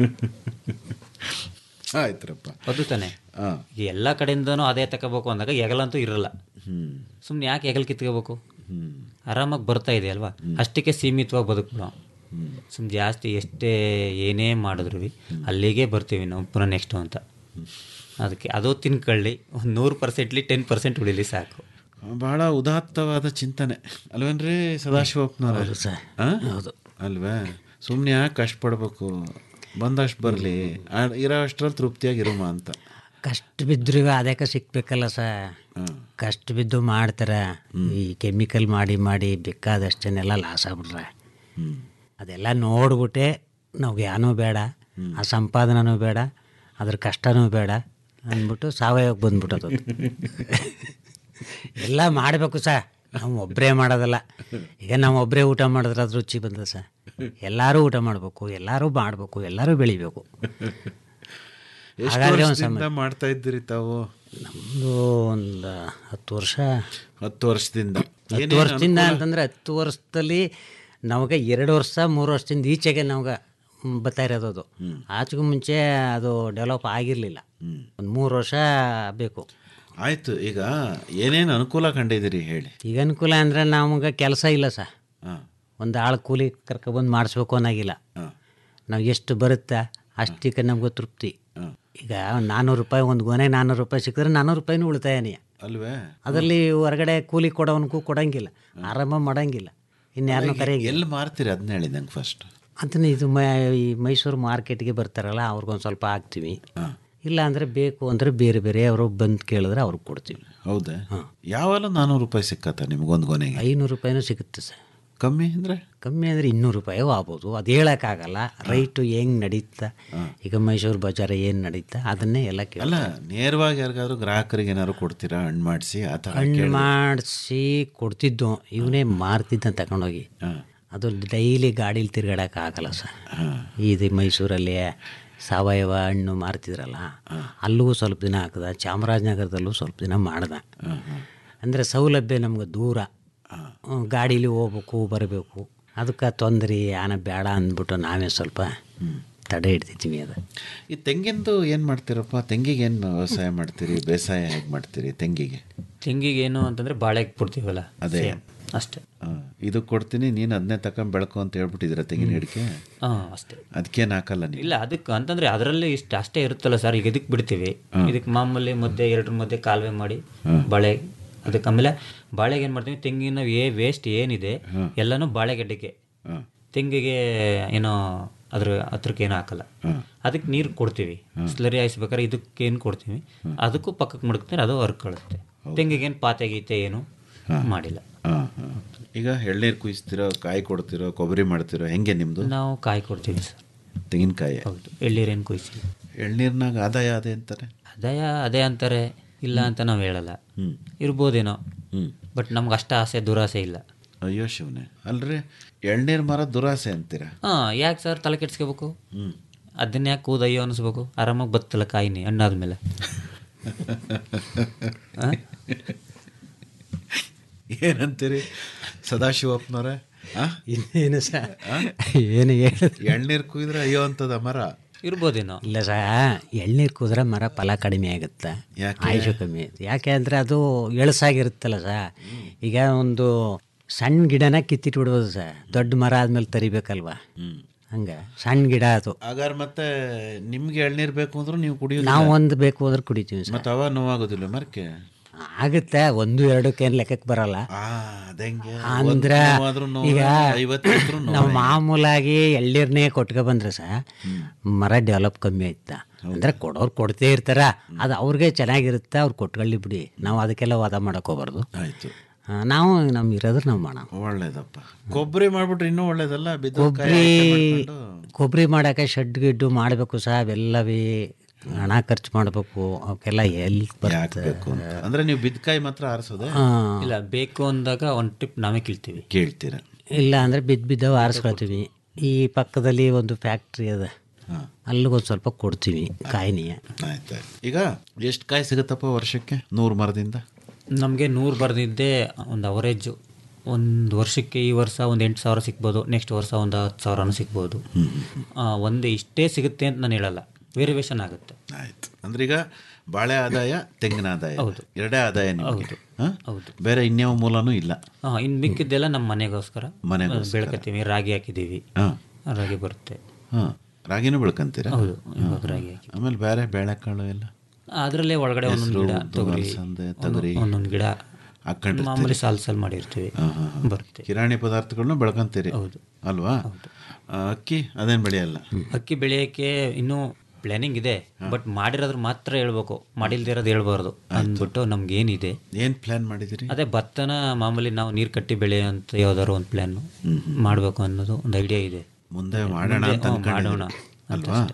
ಆಯ್ತರಪ್ಪ ಅದು ತಾನೆ ಈಗ ಎಲ್ಲ ಕಡೆಯಿಂದನೂ ಆದಾಯ ತಗೋಬೇಕು ಅಂದಾಗ ಹೆಗಲಂತೂ ಇರಲ್ಲ ಸುಮ್ಮನೆ ಯಾಕೆ ಹೆಗಲ್ ಕಿತ್ಕೋಬೇಕು ಆರಾಮಾಗಿ ಬರ್ತಾ ಇದೆ ಅಲ್ವಾ ಅಷ್ಟಕ್ಕೆ ಸೀಮಿತವಾಗಿ ಬದುಕ್ಬಿಡೋ ಸುಮ್ಮನೆ ಜಾಸ್ತಿ ಎಷ್ಟೇ ಏನೇ ಮಾಡಿದ್ರು ಅಲ್ಲಿಗೆ ಬರ್ತೀವಿ ನಾವು ಪುನಃ ನೆಕ್ಸ್ಟು ಅಂತ ಅದಕ್ಕೆ ಅದು ತಿನ್ಕೊಳ್ಳಿ ಒಂದು ನೂರು ಪರ್ಸೆಂಟ್ಲಿ ಟೆನ್ ಪರ್ಸೆಂಟ್ ಉಳಿಲಿ ಸಾಕು ಬಹಳ ಉದಾತ್ತವಾದ ಚಿಂತನೆ ಅಲ್ವೇನ್ರಿ ಸದಾಶಿವಪ್ಪನವ್ರೆ ಹೌದು ಸರ್. ಆ? ಹೌದು. ಅಲ್ವೇ ಸುಮ್ಮನೆ ಯಾಕೆ ಕಷ್ಟಪಡ್ಬೇಕು ಬಂದಷ್ಟು ಬರಲಿ ಇರೋ ಅಷ್ಟರಲ್ಲಿ ತೃಪ್ತಿಯಾಗಿರುಮ ಅಂತ ಕಷ್ಟ ಬಿದ್ದರೂ ಅದಕ್ಕೆ ಸಿಕ್ಬೇಕಲ್ಲ ಸರ್ ಕಷ್ಟ ಬಿದ್ದು ಮಾಡ್ತಾರೆ ಈ ಕೆಮಿಕಲ್ ಮಾಡಿ ಮಾಡಿ ಬೇಕಾದಷ್ಟನ್ನೆಲ್ಲ ಲಾಸ್ ಆಗ್ಬಿಟ್ರೆ ಅದೆಲ್ಲ ನೋಡ್ಬಿಟ್ಟೆ ನಾವು ಏನೂ ಬೇಡ ಆ ಸಂಪಾದನೂ ಬೇಡ ಅದ್ರ ಕಷ್ಟನೂ ಬೇಡ ಅಂದ್ಬಿಟ್ಟು ಸಾವಯವಕ್ಕೆ ಬಂದ್ಬಿಟ್ಟದು ಎಲ್ಲ ಮಾಡಬೇಕು ಸರ್ ನಾವು ಒಬ್ಬರೇ ಮಾಡೋದಲ್ಲ ಈಗ ನಾವು ಒಬ್ಬರೇ ಊಟ ಮಾಡಿದ್ರೆ ಅದು ರುಚಿ ಬಂದ ಸರ್ ಎಲ್ಲರೂ ಊಟ ಮಾಡಬೇಕು ಎಲ್ಲರೂ ಮಾಡಬೇಕು ಎಲ್ಲರೂ ಬೆಳಿಬೇಕು ಎಷ್ಟು ಹಾಗಾದ್ರೆ ಒಂದು ವರ್ಷದಿಂದ ಸಮ ಮಾಡ್ತಾ ಇದ್ದೀರಿ ತಾವು ನಮ್ಮದು ಒಂದು ಹತ್ತು ವರ್ಷ ಹತ್ತು ವರ್ಷದಿಂದ ಹತ್ತು ಏನೇನ್ ವರ್ಷದಿಂದ ಅನುಕೂಲ? ಅಂತಂದ್ರೆ ಹತ್ತು ವರ್ಷದಲ್ಲಿ ನಮಗೆ ಎರಡು ವರ್ಷ ಮೂರು ವರ್ಷದಿಂದ ಈಚೆಗೆ ನಮ್ಗೆ ಮ್, ಬರ್ತಾ ಇರೋದು ಅದು ಆಚೆಗೂ ಮುಂಚೆ ಅದು ಡೆವಲಪ್ ಆಗಿರಲಿಲ್ಲ ಒಂದು ಮೂರು ವರ್ಷ ಬೇಕು ಆಯ್ತು ಈಗ ಏನೇನು ಅನುಕೂಲ ಕಂಡಿದ್ದೀರಿ ಹೇಳಿ ಈಗ ಅನುಕೂಲ ಅಂದರೆ ನಮ್ಗೆ ಕೆಲಸ ಇಲ್ಲ ಸರ್ ಹಾ. ಒಂದು ಆಳು ಕೂಲಿ ಕರ್ಕೊಬಂದು ಮಾಡಿಸ್ಬೇಕು ಅನ್ನೋಗಿಲ್ಲ ನಾವು ಎಷ್ಟು ಬರುತ್ತೆ ಅಷ್ಟಕ್ಕೆ ನಮ್ಗೆ ತೃಪ್ತಿ ಈಗ ನಾನ್ನೂರು ರೂಪಾಯಿ ಒಂದು ಗೊನೆ ನಾನ್ನೂರು ರೂಪಾಯಿ ಸಿಕ್ಕಿದ್ರೆ ನಾನ್ನೂರು ರೂಪಾಯಿನೂ ಉಳಿತಾಯನೇ ಅಲ್ವೇ ಅದರಲ್ಲಿ ಹೊರಗಡೆ ಕೂಲಿ ಕೊಡೋವನಿಗೂ ಕೊಡಂಗಿಲ್ಲ ಆರಾಮ ಮಾಡಂಗಿಲ್ಲ ಇನ್ಯಾರನ್ನೂ ಕರೆಯಂಗಿಲ್ಲ ಎಲ್ಲಿ ಮಾರ್ತೀರಿ ಅದನ್ನ ಹೇಳಿ ನಂಗೆ ಫಸ್ಟ್ ಅದನ್ನ ಇದು ಮ ಈ ಮೈಸೂರು ಮಾರ್ಕೆಟ್ಗೆ ಬರ್ತಾರಲ್ಲ ಅವ್ರಿಗೊಂದು ಸ್ವಲ್ಪ ಹಾಕ್ತೀವಿ ಇಲ್ಲ ಅಂದರೆ ಬೇಕು ಅಂದರೆ ಬೇರೆ ಬೇರೆ ಅವರು ಬಂದು ಕೇಳಿದ್ರೆ ಅವ್ರಿಗೆ ಕೊಡ್ತೀವಿ ಹೌದಾ ಯಾವೆಲ್ಲ ನಾನ್ನೂರು ರೂಪಾಯಿ ಸಿಕ್ಕತ್ತ ನಿಮ್ಗೊಂದು ಗೊನೆಗೆ ಐನೂರು ರೂಪಾಯಿನೂ ಸಿಗುತ್ತೆ ಸರ್ ಕಮ್ಮಿ ಅಂದರೆ ಕಮ್ಮಿ ಅಂದರೆ ಇನ್ನೂರು ರೂಪಾಯಿ ಆಗ್ಬೋದು ಅದು ಹೇಳೋಕ್ಕಾಗಲ್ಲ ರೈಟು ಹೆಂಗೆ ನಡೀತಾ ಈಗ ಮೈಸೂರು ಬಜಾರ ಏನು ನಡೀತಾ ಅದನ್ನೇ ಎಲ್ಲ ಕೇಳ ಅಲ್ಲ ನೇರವಾಗಿ ಯಾರಿಗಾದ್ರೂ ಗ್ರಾಹಕರಿಗೆ ಏನಾದ್ರು ಕೊಡ್ತೀರಾ ಹಣ್ಣು ಮಾಡಿಸಿ ಆ ಥರ ಹಣ್ಣು ಕೇಳಿದ್ರೆ- ಮಾಡಿಸಿ ಕೊಡ್ತಿದ್ದು ಇವನೇ ಮಾರ್ತಿದ್ದ ತಗೊಂಡೋಗಿ ಅದು ಡೈಲಿ ಗಾಡೀಲಿ ತಿರ್ಗಾಡೋಕ್ಕಾಗಲ್ಲ ಸರ್ ಇದು ಮೈಸೂರಲ್ಲಿ ಸಾವಯವ ಹಣ್ಣು ಮಾರ್ತಿದ್ರಲ್ಲ ಅಲ್ಲೂ ಸ್ವಲ್ಪ ದಿನ ಹಾಕಿದ ಚಾಮರಾಜನಗರದಲ್ಲೂ ಸ್ವಲ್ಪ ದಿನ ಮಾಡ್ದ ಅಂದರೆ ಸೌಲಭ್ಯ ನಮ್ಗೆ ದೂರ ಹ್ಮ್, ಗಾಡೀಲಿ ಹೋಗ್ಬೇಕು ಬರಬೇಕು ಅದಕ್ಕೆ ತೊಂದರೆ ಆನ ಬೇಡ ಅಂದ್ಬಿಟ್ಟು ನಾವೇ ಸ್ವಲ್ಪ ತಡೆ ಹಿಡ್ತಿದ್ದೀವಿ ಅದು ಈ ತೆಂಗಿಂದು ಏನು ಮಾಡ್ತೀರಪ್ಪ ತೆಂಗಿಗೆ ಏನು ವ್ಯವಸಾಯ ಮಾಡ್ತೀರಿ ಬೇಸಾಯ ಹೇಗೆ ಮಾಡ್ತೀರಿ ತೆಂಗಿಗೆ ತೆಂಗಿಗೆ ಏನು ಅಂತಂದ್ರೆ ಬಾಳೆಗೆ ಕೊಡ್ತೀವಲ್ಲ ಅದೇ same. ಅಷ್ಟೇ ಆ, ಇದು ಕೊಡ್ತೀನಿ ನೀನು ಅದನ್ನೇ ತಗೊಂಡ್ ಬೆಳ್ಕೊ ಅಂತ ಹೇಳ್ಬಿಟ್ಟಿದ್ದೀರ ತೆಂಗಿನ ಗಿಡಕ್ಕೆ ಹಾಂ ಅಷ್ಟೇ ಅದಕ್ಕೇನು ಹಾಕಲ್ಲ ನೀವು ಇಲ್ಲ ಅದಕ್ಕೆ ಅಂತಂದ್ರೆ ಅದರಲ್ಲಿ ಇಷ್ಟು ಅಷ್ಟೇ ಇರುತ್ತಲ್ಲ ಸರ್ ಈಗ ಇದಕ್ಕೆ ಬಿಡ್ತೀವಿ ಇದಕ್ಕೆ ಮಾಮೂಲಿ ಮಧ್ಯೆ ಎರಡರ ಮಧ್ಯೆ ಕಾಲುವೆ ಮಾಡಿ ಬಾಳೆ ಅದಕ್ಕೆ ಆಮೇಲೆ ಬಾಳೆಗೆ ಏನು ಮಾಡ್ತೀವಿ ತೆಂಗಿನ ಏ ವೇಸ್ಟ್ ಏನಿದೆ ಎಲ್ಲನೂ ಬಾಳೆಗೆಡ್ಡೆಗೆ ತೆಂಗಿಗೆ ಏನೋ ಅದ್ರ ಹತ್ರಕ್ಕೆ ಏನೂ ಹಾಕಲ್ಲ ಅದಕ್ಕೆ ನೀರು ಕೊಡ್ತೀವಿ ಸ್ಲರಿ ಹಾಯಿಸ್ಬೇಕಾದ್ರೆ ಇದಕ್ಕೆ ಏನು ಕೊಡ್ತೀವಿ ಅದಕ್ಕೂ ಪಕ್ಕಕ್ಕೆ ಮಡಗ್ತಾರೆ ಅದು ಹೊರ್ಕೊಳ್ಳುತ್ತೆ ತೆಂಗಿಗೆ ಏನು ಪಾತೆ ಗೀತೆ ಏನು ಮಾಡಿಲ್ಲ ಆ, ಆ. ಈಗ ಎಳ್ನೀರು ಕುಯಿಸ್ತಿರೋ ಕಾಯಿ ಕೊಡ್ತಿರೋ ಕೊಬ್ಬರಿ ಮಾಡ್ತಿರೋ ಹೆಂಗೆ ನಿಮ್ಮದು ನಾವು ಕಾಯಿ ಕೊಡ್ತೀವಿ ಸರ್ ತೆಂಗಿನಕಾಯಿ ಹೌದು ಎಳ್ನೀರೇನು ಕುಯ್ಸಿ ಎಳ್ನೀರ್ನಾಗ ಆದಾಯ ಅದೇ ಅಂತಾರೆ ಅದಾಯ ಅದೇ ಅಂತಾರೆ ಇಲ್ಲ ಅಂತ ನಾವು ಹೇಳಲ್ಲ ಇರ್ಬೋದೇನೋ ಬಟ್ ನಮ್ಗೆ ಅಷ್ಟ ಆಸೆ ದುರಾಸೆ ಇಲ್ಲ ಅಯ್ಯೋ ಶಿವನೇ ಅಲ್ರಿ ಎಳ್ನೀರು ಮರ ದುರಾಸೆ ಅಂತೀರ ಹಾಂ ಯಾಕೆ ಸರ್ ತಲೆ ಕೆಡ್ಸ್ಕೋಬೇಕು ಅದನ್ನ ಯಾಕೆ ಕೂದಯ್ಯೋ ಅನಿಸ್ಬೇಕು ಆರಾಮಾಗಿ ಬತ್ತಲ್ಲ ಕಾಯಿನಿ ಹಣ್ಣಾದ್ಮೇಲೆ ಆ? ಏನಂತೀರಿ ಸದಾಶಿವಪ್ಪನವ್ರೆ ಇನ್ನೇನು ಸಹ ಏನು ಹೇಳಿದ್ರು ಎಳ್ನೀರು ಕುಯ್ದ್ರೆ ಅಯ್ಯೋ ಅಂತದ ಮರ ಇರ್ಬೋದೇನೋ ಇಲ್ಲ ಸಹ ಎಳ್ನೀರು ಕುದ್ರೆ ಮರ ಫಲ ಕಡಿಮೆ ಆಗುತ್ತೆ ಯಾಕೆ? ಆಯುಷು ಕಮ್ಮಿ ಆಗುತ್ತೆ ಯಾಕೆ ಅಂದರೆ ಅದು ಎಳಸಾಗಿರುತ್ತಲ್ಲ ಸಹ ಈಗ ಒಂದು ಸಣ್ಣ ಗಿಡನ ಕಿತ್ತಿಟ್ಬಿಡ್ಬೋದು ಸರ್ ದೊಡ್ಡ ಮರ ಆದ್ಮೇಲೆ ತರಿಬೇಕಲ್ವಾ ಹಂಗೆ ಸಣ್ಣ ಗಿಡ ಅದು ಹಾಗಾದ್ರೆ ಮತ್ತೆ ನಿಮ್ಗೆ ಎಳ್ನೀರು ಬೇಕು ಅಂದ್ರೂ ನೀವು ಕುಡಿಯೋದು ನಾವು ಒಂದು ಬೇಕು ಅಂದ್ರೆ ಕುಡಿತೀವಿ ಸರ್ ಮತ್ತೆ ಅವ ನೋವಾಗೋದಿಲ್ಲ ಮರಕ್ಕೆ ಆಗುತ್ತೆ ಒಂದು ಎರಡಕ್ಕೇನು ಲೆಕ್ಕಕ್ಕೆ ಬರಲ್ಲ ಅದಂಗೆ ಅಂದ್ರೆ ಒಂದ್ ನೋವಾದ್ರೂ ನೋವೇ, ಈಗ ಐವತ್ತು ಇದ್ರೂ ನೋವೇ. ನಾವು ಮಾಮೂಲಾಗಿ ಎಳ್ನೀರ್ನೇ ಕೊಟ್ಕೊ ಬಂದ್ರೆ ಸಹ ಮರ ಡೆವಲಪ್ ಕಮ್ಮಿ ಆಯ್ತಾ ಅಂದ್ರೆ ಕೊಡೋರು ಕೊಡ್ತೇ ಇರ್ತಾರ ಅದು ಅವ್ರಿಗೆ ಚೆನ್ನಾಗಿರುತ್ತೆ ಅವ್ರು ಕೊಟ್ಕೊಳ್ಳಿ ಬಿಡಿ ನಾವು ಅದಕ್ಕೆಲ್ಲ ವಾದ ಮಾಡಕ್ ಹೋಗ್ಬಾರ್ದು ಆಯ್ತು ಆ, ನಾವು ನಮ್ಗೆ ಇರೋದ್ರ ನಾವು ಮಾಡೋಣ ಒಳ್ಳೇದಪ್ಪ ಕೊಬ್ಬರಿ ಮಾಡ್ಬಿಟ್ರೆ ಇನ್ನೂ ಒಳ್ಳೇದಲ್ಲ ಬಿದ್ದು ಕೊಬ್ಬರಿ ಕೊಬ್ಬರಿ ಮಾಡೋಕೆ ಶೆಡ್ ಗಿಡ್ಡು ಮಾಡಬೇಕು ಸಹ ಅವೆಲ್ಲವೇ ಹಣ ಖರ್ಚು ಮಾಡಬೇಕು ಅವಕ್ಕೆಲ್ಲ ಎಲ್ಲಿ ಬರುತ್ತೆ ಅಂದ್ರೆ ನೀವು ಬಿದ್ಕಾಯಿ ಮಾತ್ರ ಆರಿಸೋದೆ ಇಲ್ಲ ಬೇಕು ಅಂದಾಗ ಒಂದು ಟ್ರಿಪ್ ನಾವೇ ಕೀಳ್ತೀವಿ ಕೇಳ್ತೀರ ಇಲ್ಲ ಅಂದರೆ ಬಿದ್ದು ಬಿದ್ದವು ಆರಿಸ್ಕೊಳ್ತೀವಿ ಈ ಪಕ್ಕದಲ್ಲಿ ಒಂದು ಫ್ಯಾಕ್ಟ್ರಿ ಅದ ಅಲ್ಲಿಗೊಂದು ಸ್ವಲ್ಪ ಕೊಡ್ತೀವಿ ಕಾಯಿನಿ ಆಯ್ತಾಯ್ತು ಈಗ ಎಷ್ಟು ಕಾಯಿ ಸಿಗುತ್ತಪ್ಪ ವರ್ಷಕ್ಕೆ ನೂರು ಮರದಿಂದ ನಮಗೆ ನೂರು ಬರೆದಿದ್ದೆ ಒಂದು ಅವರೇಜು ಒಂದು ವರ್ಷಕ್ಕೆ ಈ ವರ್ಷ ಒಂದು ಎಂಟು ಸಾವಿರ ಸಿಗ್ಬೋದು ನೆಕ್ಸ್ಟ್ ವರ್ಷ ಒಂದು ಹತ್ತು ಸಾವಿರನೂ ಸಿಗ್ಬೋದು ಆ, ಒಂದು ಇಷ್ಟೇ ಸಿಗುತ್ತೆ ಅಂತ ನಾನು ಹೇಳಲ್ಲ ವೇರಿಯೇಷನ್ ಆಗುತ್ತೆ ಆಯ್ತು ಅಂದ್ರೆ ಈಗ ಬಾಳೆ ಆದಾಯ ತೆಂಗಿನ ಆದಾಯ ಹೌದು. ಎರಡೇ ಆದಾಯ ನಿಮಗೆ ಹೌದು. ಹಾ? ಹೌದು. ಬೇರೆ ಇನ್ಯಾವ ಮೂಲನೂ ಇಲ್ಲ ಹಾಂ ಇನ್ನು ಮಿಕ್ಕಿದ್ದೆಲ್ಲ ನಮ್ಮ ಮನೆಗೋಸ್ಕರ ಮನೆಗೋಸ್ಕರ. ಬೆಳ್ಕತ್ತೀವಿ ರಾಗಿ ಹಾಕಿದ್ದೀವಿ ಹಾ. ರಾಗಿ ಬರುತ್ತೆ ಹಾ ರಾಗಿನೂ ಬೆಳ್ಕೊಂತೀರಾ ಹೌದು, ಇವಾಗ ಹಾ. ರಾಗಿ ಆಮೇಲೆ ಬೇರೆ ಬೇಳೆಕಾಳು ಎಲ್ಲ ಅದರಲ್ಲೇ ಒಳಗಡೆ ಒಂದೊಂದು ಹೆಸ್ರು, ಗಿಡ ಉದ್ದು, ತೊಗರಿ ಅಲಸಂದೆ, ಒಂದು- ತೊಗರಿ. ಒಂದೊಂದು ಗಿಡ ಹಾಕೊಂಡಿರ್ತೀರಿ. ಮಾಮೂಲಿ ಸಾಲ್ ಸಾಲ್ ಮಾಡಿರ್ತೀವಿ ಹಾ, ಹಾ, ಹಾ. ಬರುತ್ತೆ ಕಿರಾಣಿ ಪದಾರ್ಥಗಳನ್ನ ಬೆಳ್ಕೊಂತೀರಿ ಅಲ್ವಾ ಆ, ಅಕ್ಕಿ ಅದೇನು ಬೆಳೆಯಲ್ಲ ಅಕ್ಕಿ ಬೆಳೆಯೋಕ್ಕೆ ಇನ್ನೂ ಪ್ಲಾನಿಂಗ್ ಇದೆ ಬಟ್ ಮಾಡಿರೋದ್ರ ಮಾತ್ರ ಹೇಳ್ಬೇಕು ಮಾಡಿಲ್ದೇ ಇರೋದು ಹೇಳ್ಬಾರ್ದು ಅಂದ್ಬಿಟ್ಟು ನಮ್ಗೆ ಏನಿದೆ ಏನು ಪ್ಲಾನ್ ಮಾಡಿದಿರಿ ಅದೇ ಭತ್ತನ ಮಾಮೂಲಿ ನಾವು ನೀರು ಕಟ್ಟಿ ಬೆಳೆಯೋಂಥ ಯಾವ್ದಾದ್ರು ಒಂದು ಪ್ಲಾನ್ ಮಾಡಬೇಕು ಅನ್ನೋದು ಒಂದು ಐಡಿಯಾ ಇದೆ ಮುಂದೆ ಮಾಡೋಣ ಮುಂದೆ, ಅಂತ ಹ್ಮ್, ಅನ್ಕೊಂಡಿದ್ದೀರಿ. ಮಾಡೋಣ ಅಂತ ಅಲ್ವಾ ಅಷ್ಟೇ, ಹೌದು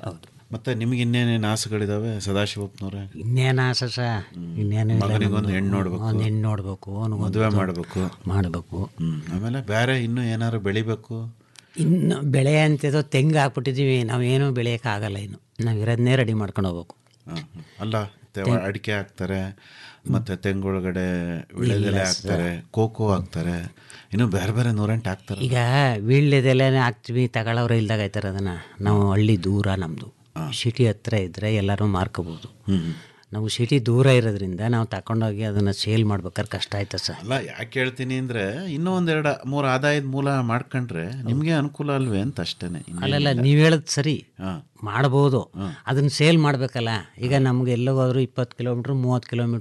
ಮತ್ತೆ ನಿಮ್ಗೆ ಇನ್ನೇನೇನು ಆಸೆಗಳಿದಾವೆ ಸದಾಶಿವಪ್ಪನವ್ರೆ ಇನ್ನೇನು ಆಸೆ ಸ ಇನ್ನೇನು ಇಲ್ಲ ಮಗನಿಗೊಂದು ನಮ್ದು. ಹೆಣ್ಣು ನೋಡ್ಬೇಕು. ಒಂದು ಹೆಣ್ಣು ನೋಡ್ಬೇಕು ಅವ್ನಿಗೊಂದು ಮದುವೆ ಮಾಡಬೇಕು ಮಾಡಬೇಕು ಹ್ಮ್ ಆಮೇಲೆ ಬೇರೆ ಇನ್ನೂ ಏನಾದ್ರು ಬೆಳಿಬೇಕು ಇನ್ನು ಬೆಳೆ ಅಂತಿದ್ದು ತೆಂಗು ಹಾಕ್ಬಿಟ್ಟಿದ್ದೀವಿ ನಾವೇನು ಬೆಳೆಯೋಕ್ಕಾಗಲ್ಲ ಇನ್ನು ನಾವು ಇರೋದನ್ನೇ ರೆಡಿ ಮಾಡ್ಕೊಂಡು ಹೋಗ್ಬೇಕು ಹ, ಹ. ಅಲ್ಲ ತೆವ- ಅಡಿಕೆ ಹಾಕ್ತಾರೆ ಮತ್ತೆ ತೆಂಗೊಳಗಡೆ ವಿಳೆದೆಲೆ ಇಲ್ಲ ಹಾಕ್ತಾರೆ ಕೋಕೋ ಹಾಕ್ತಾರೆ ಇನ್ನು ಬೇರೆ ಬೇರೆ ನೂರೆಂಟು ಹಾಕ್ತಾರೆ ಈಗ ವೀಳ್ಯದೆಲೆನೇ ಹಾಕ್ತೀವಿ ತಗೊಳ್ಳೋರು ಇಲ್ದಾಗ ಆಯ್ತಾರೆ ಅದನ್ನು ನಾವು ಹಳ್ಳಿ ದೂರ ನಮ್ಮದು ಸಿಟಿ ಹತ್ರ ಇದ್ದರೆ ಎಲ್ಲರೂ ಮಾರ್ಕೋಬೋದು ನಾವು ಸಿಟಿ ದೂರ ಇರೋದ್ರಿಂದ ನಾವು ತಗೊಂಡೋಗಿ ಅದನ್ನು ಸೇಲ್ ಮಾಡ್ಬೇಕಾದ್ರೆ ಕಷ್ಟ ಆಯ್ತು ಸರ್ ಅಲ್ಲ ಯಾಕೆ ಹೇಳ್ತೀನಿ ಅಂದ್ರೆ ಇನ್ನೂ ಒಂದೆರಡು ಮೂರು ಆದಾಯದ ಮೂಲ ಮಾಡ್ಕೊಂಡ್ರೆ ನಿಮಗೆ ಅನುಕೂಲ ಅಲ್ವೇ ಅಂತ ಅಷ್ಟೇನೆ ಅಲ್ಲಲ್ಲ ನೀವು ಹೇಳೋದು ಸರಿ ಹಾಂ ಮಾಡ್ಬೋದು ಅದನ್ನು ಸೇಲ್ ಮಾಡಬೇಕಲ್ಲ ಈಗ ನಮ್ಗೆ ಎಲ್ಲೋಗಾದ್ರೂ ಇಪ್ಪತ್ತು ಕಿಲೋಮೀಟ್ರ್ ಮೂವತ್ತು ಕಿಲೋಮೀಟ್ರ್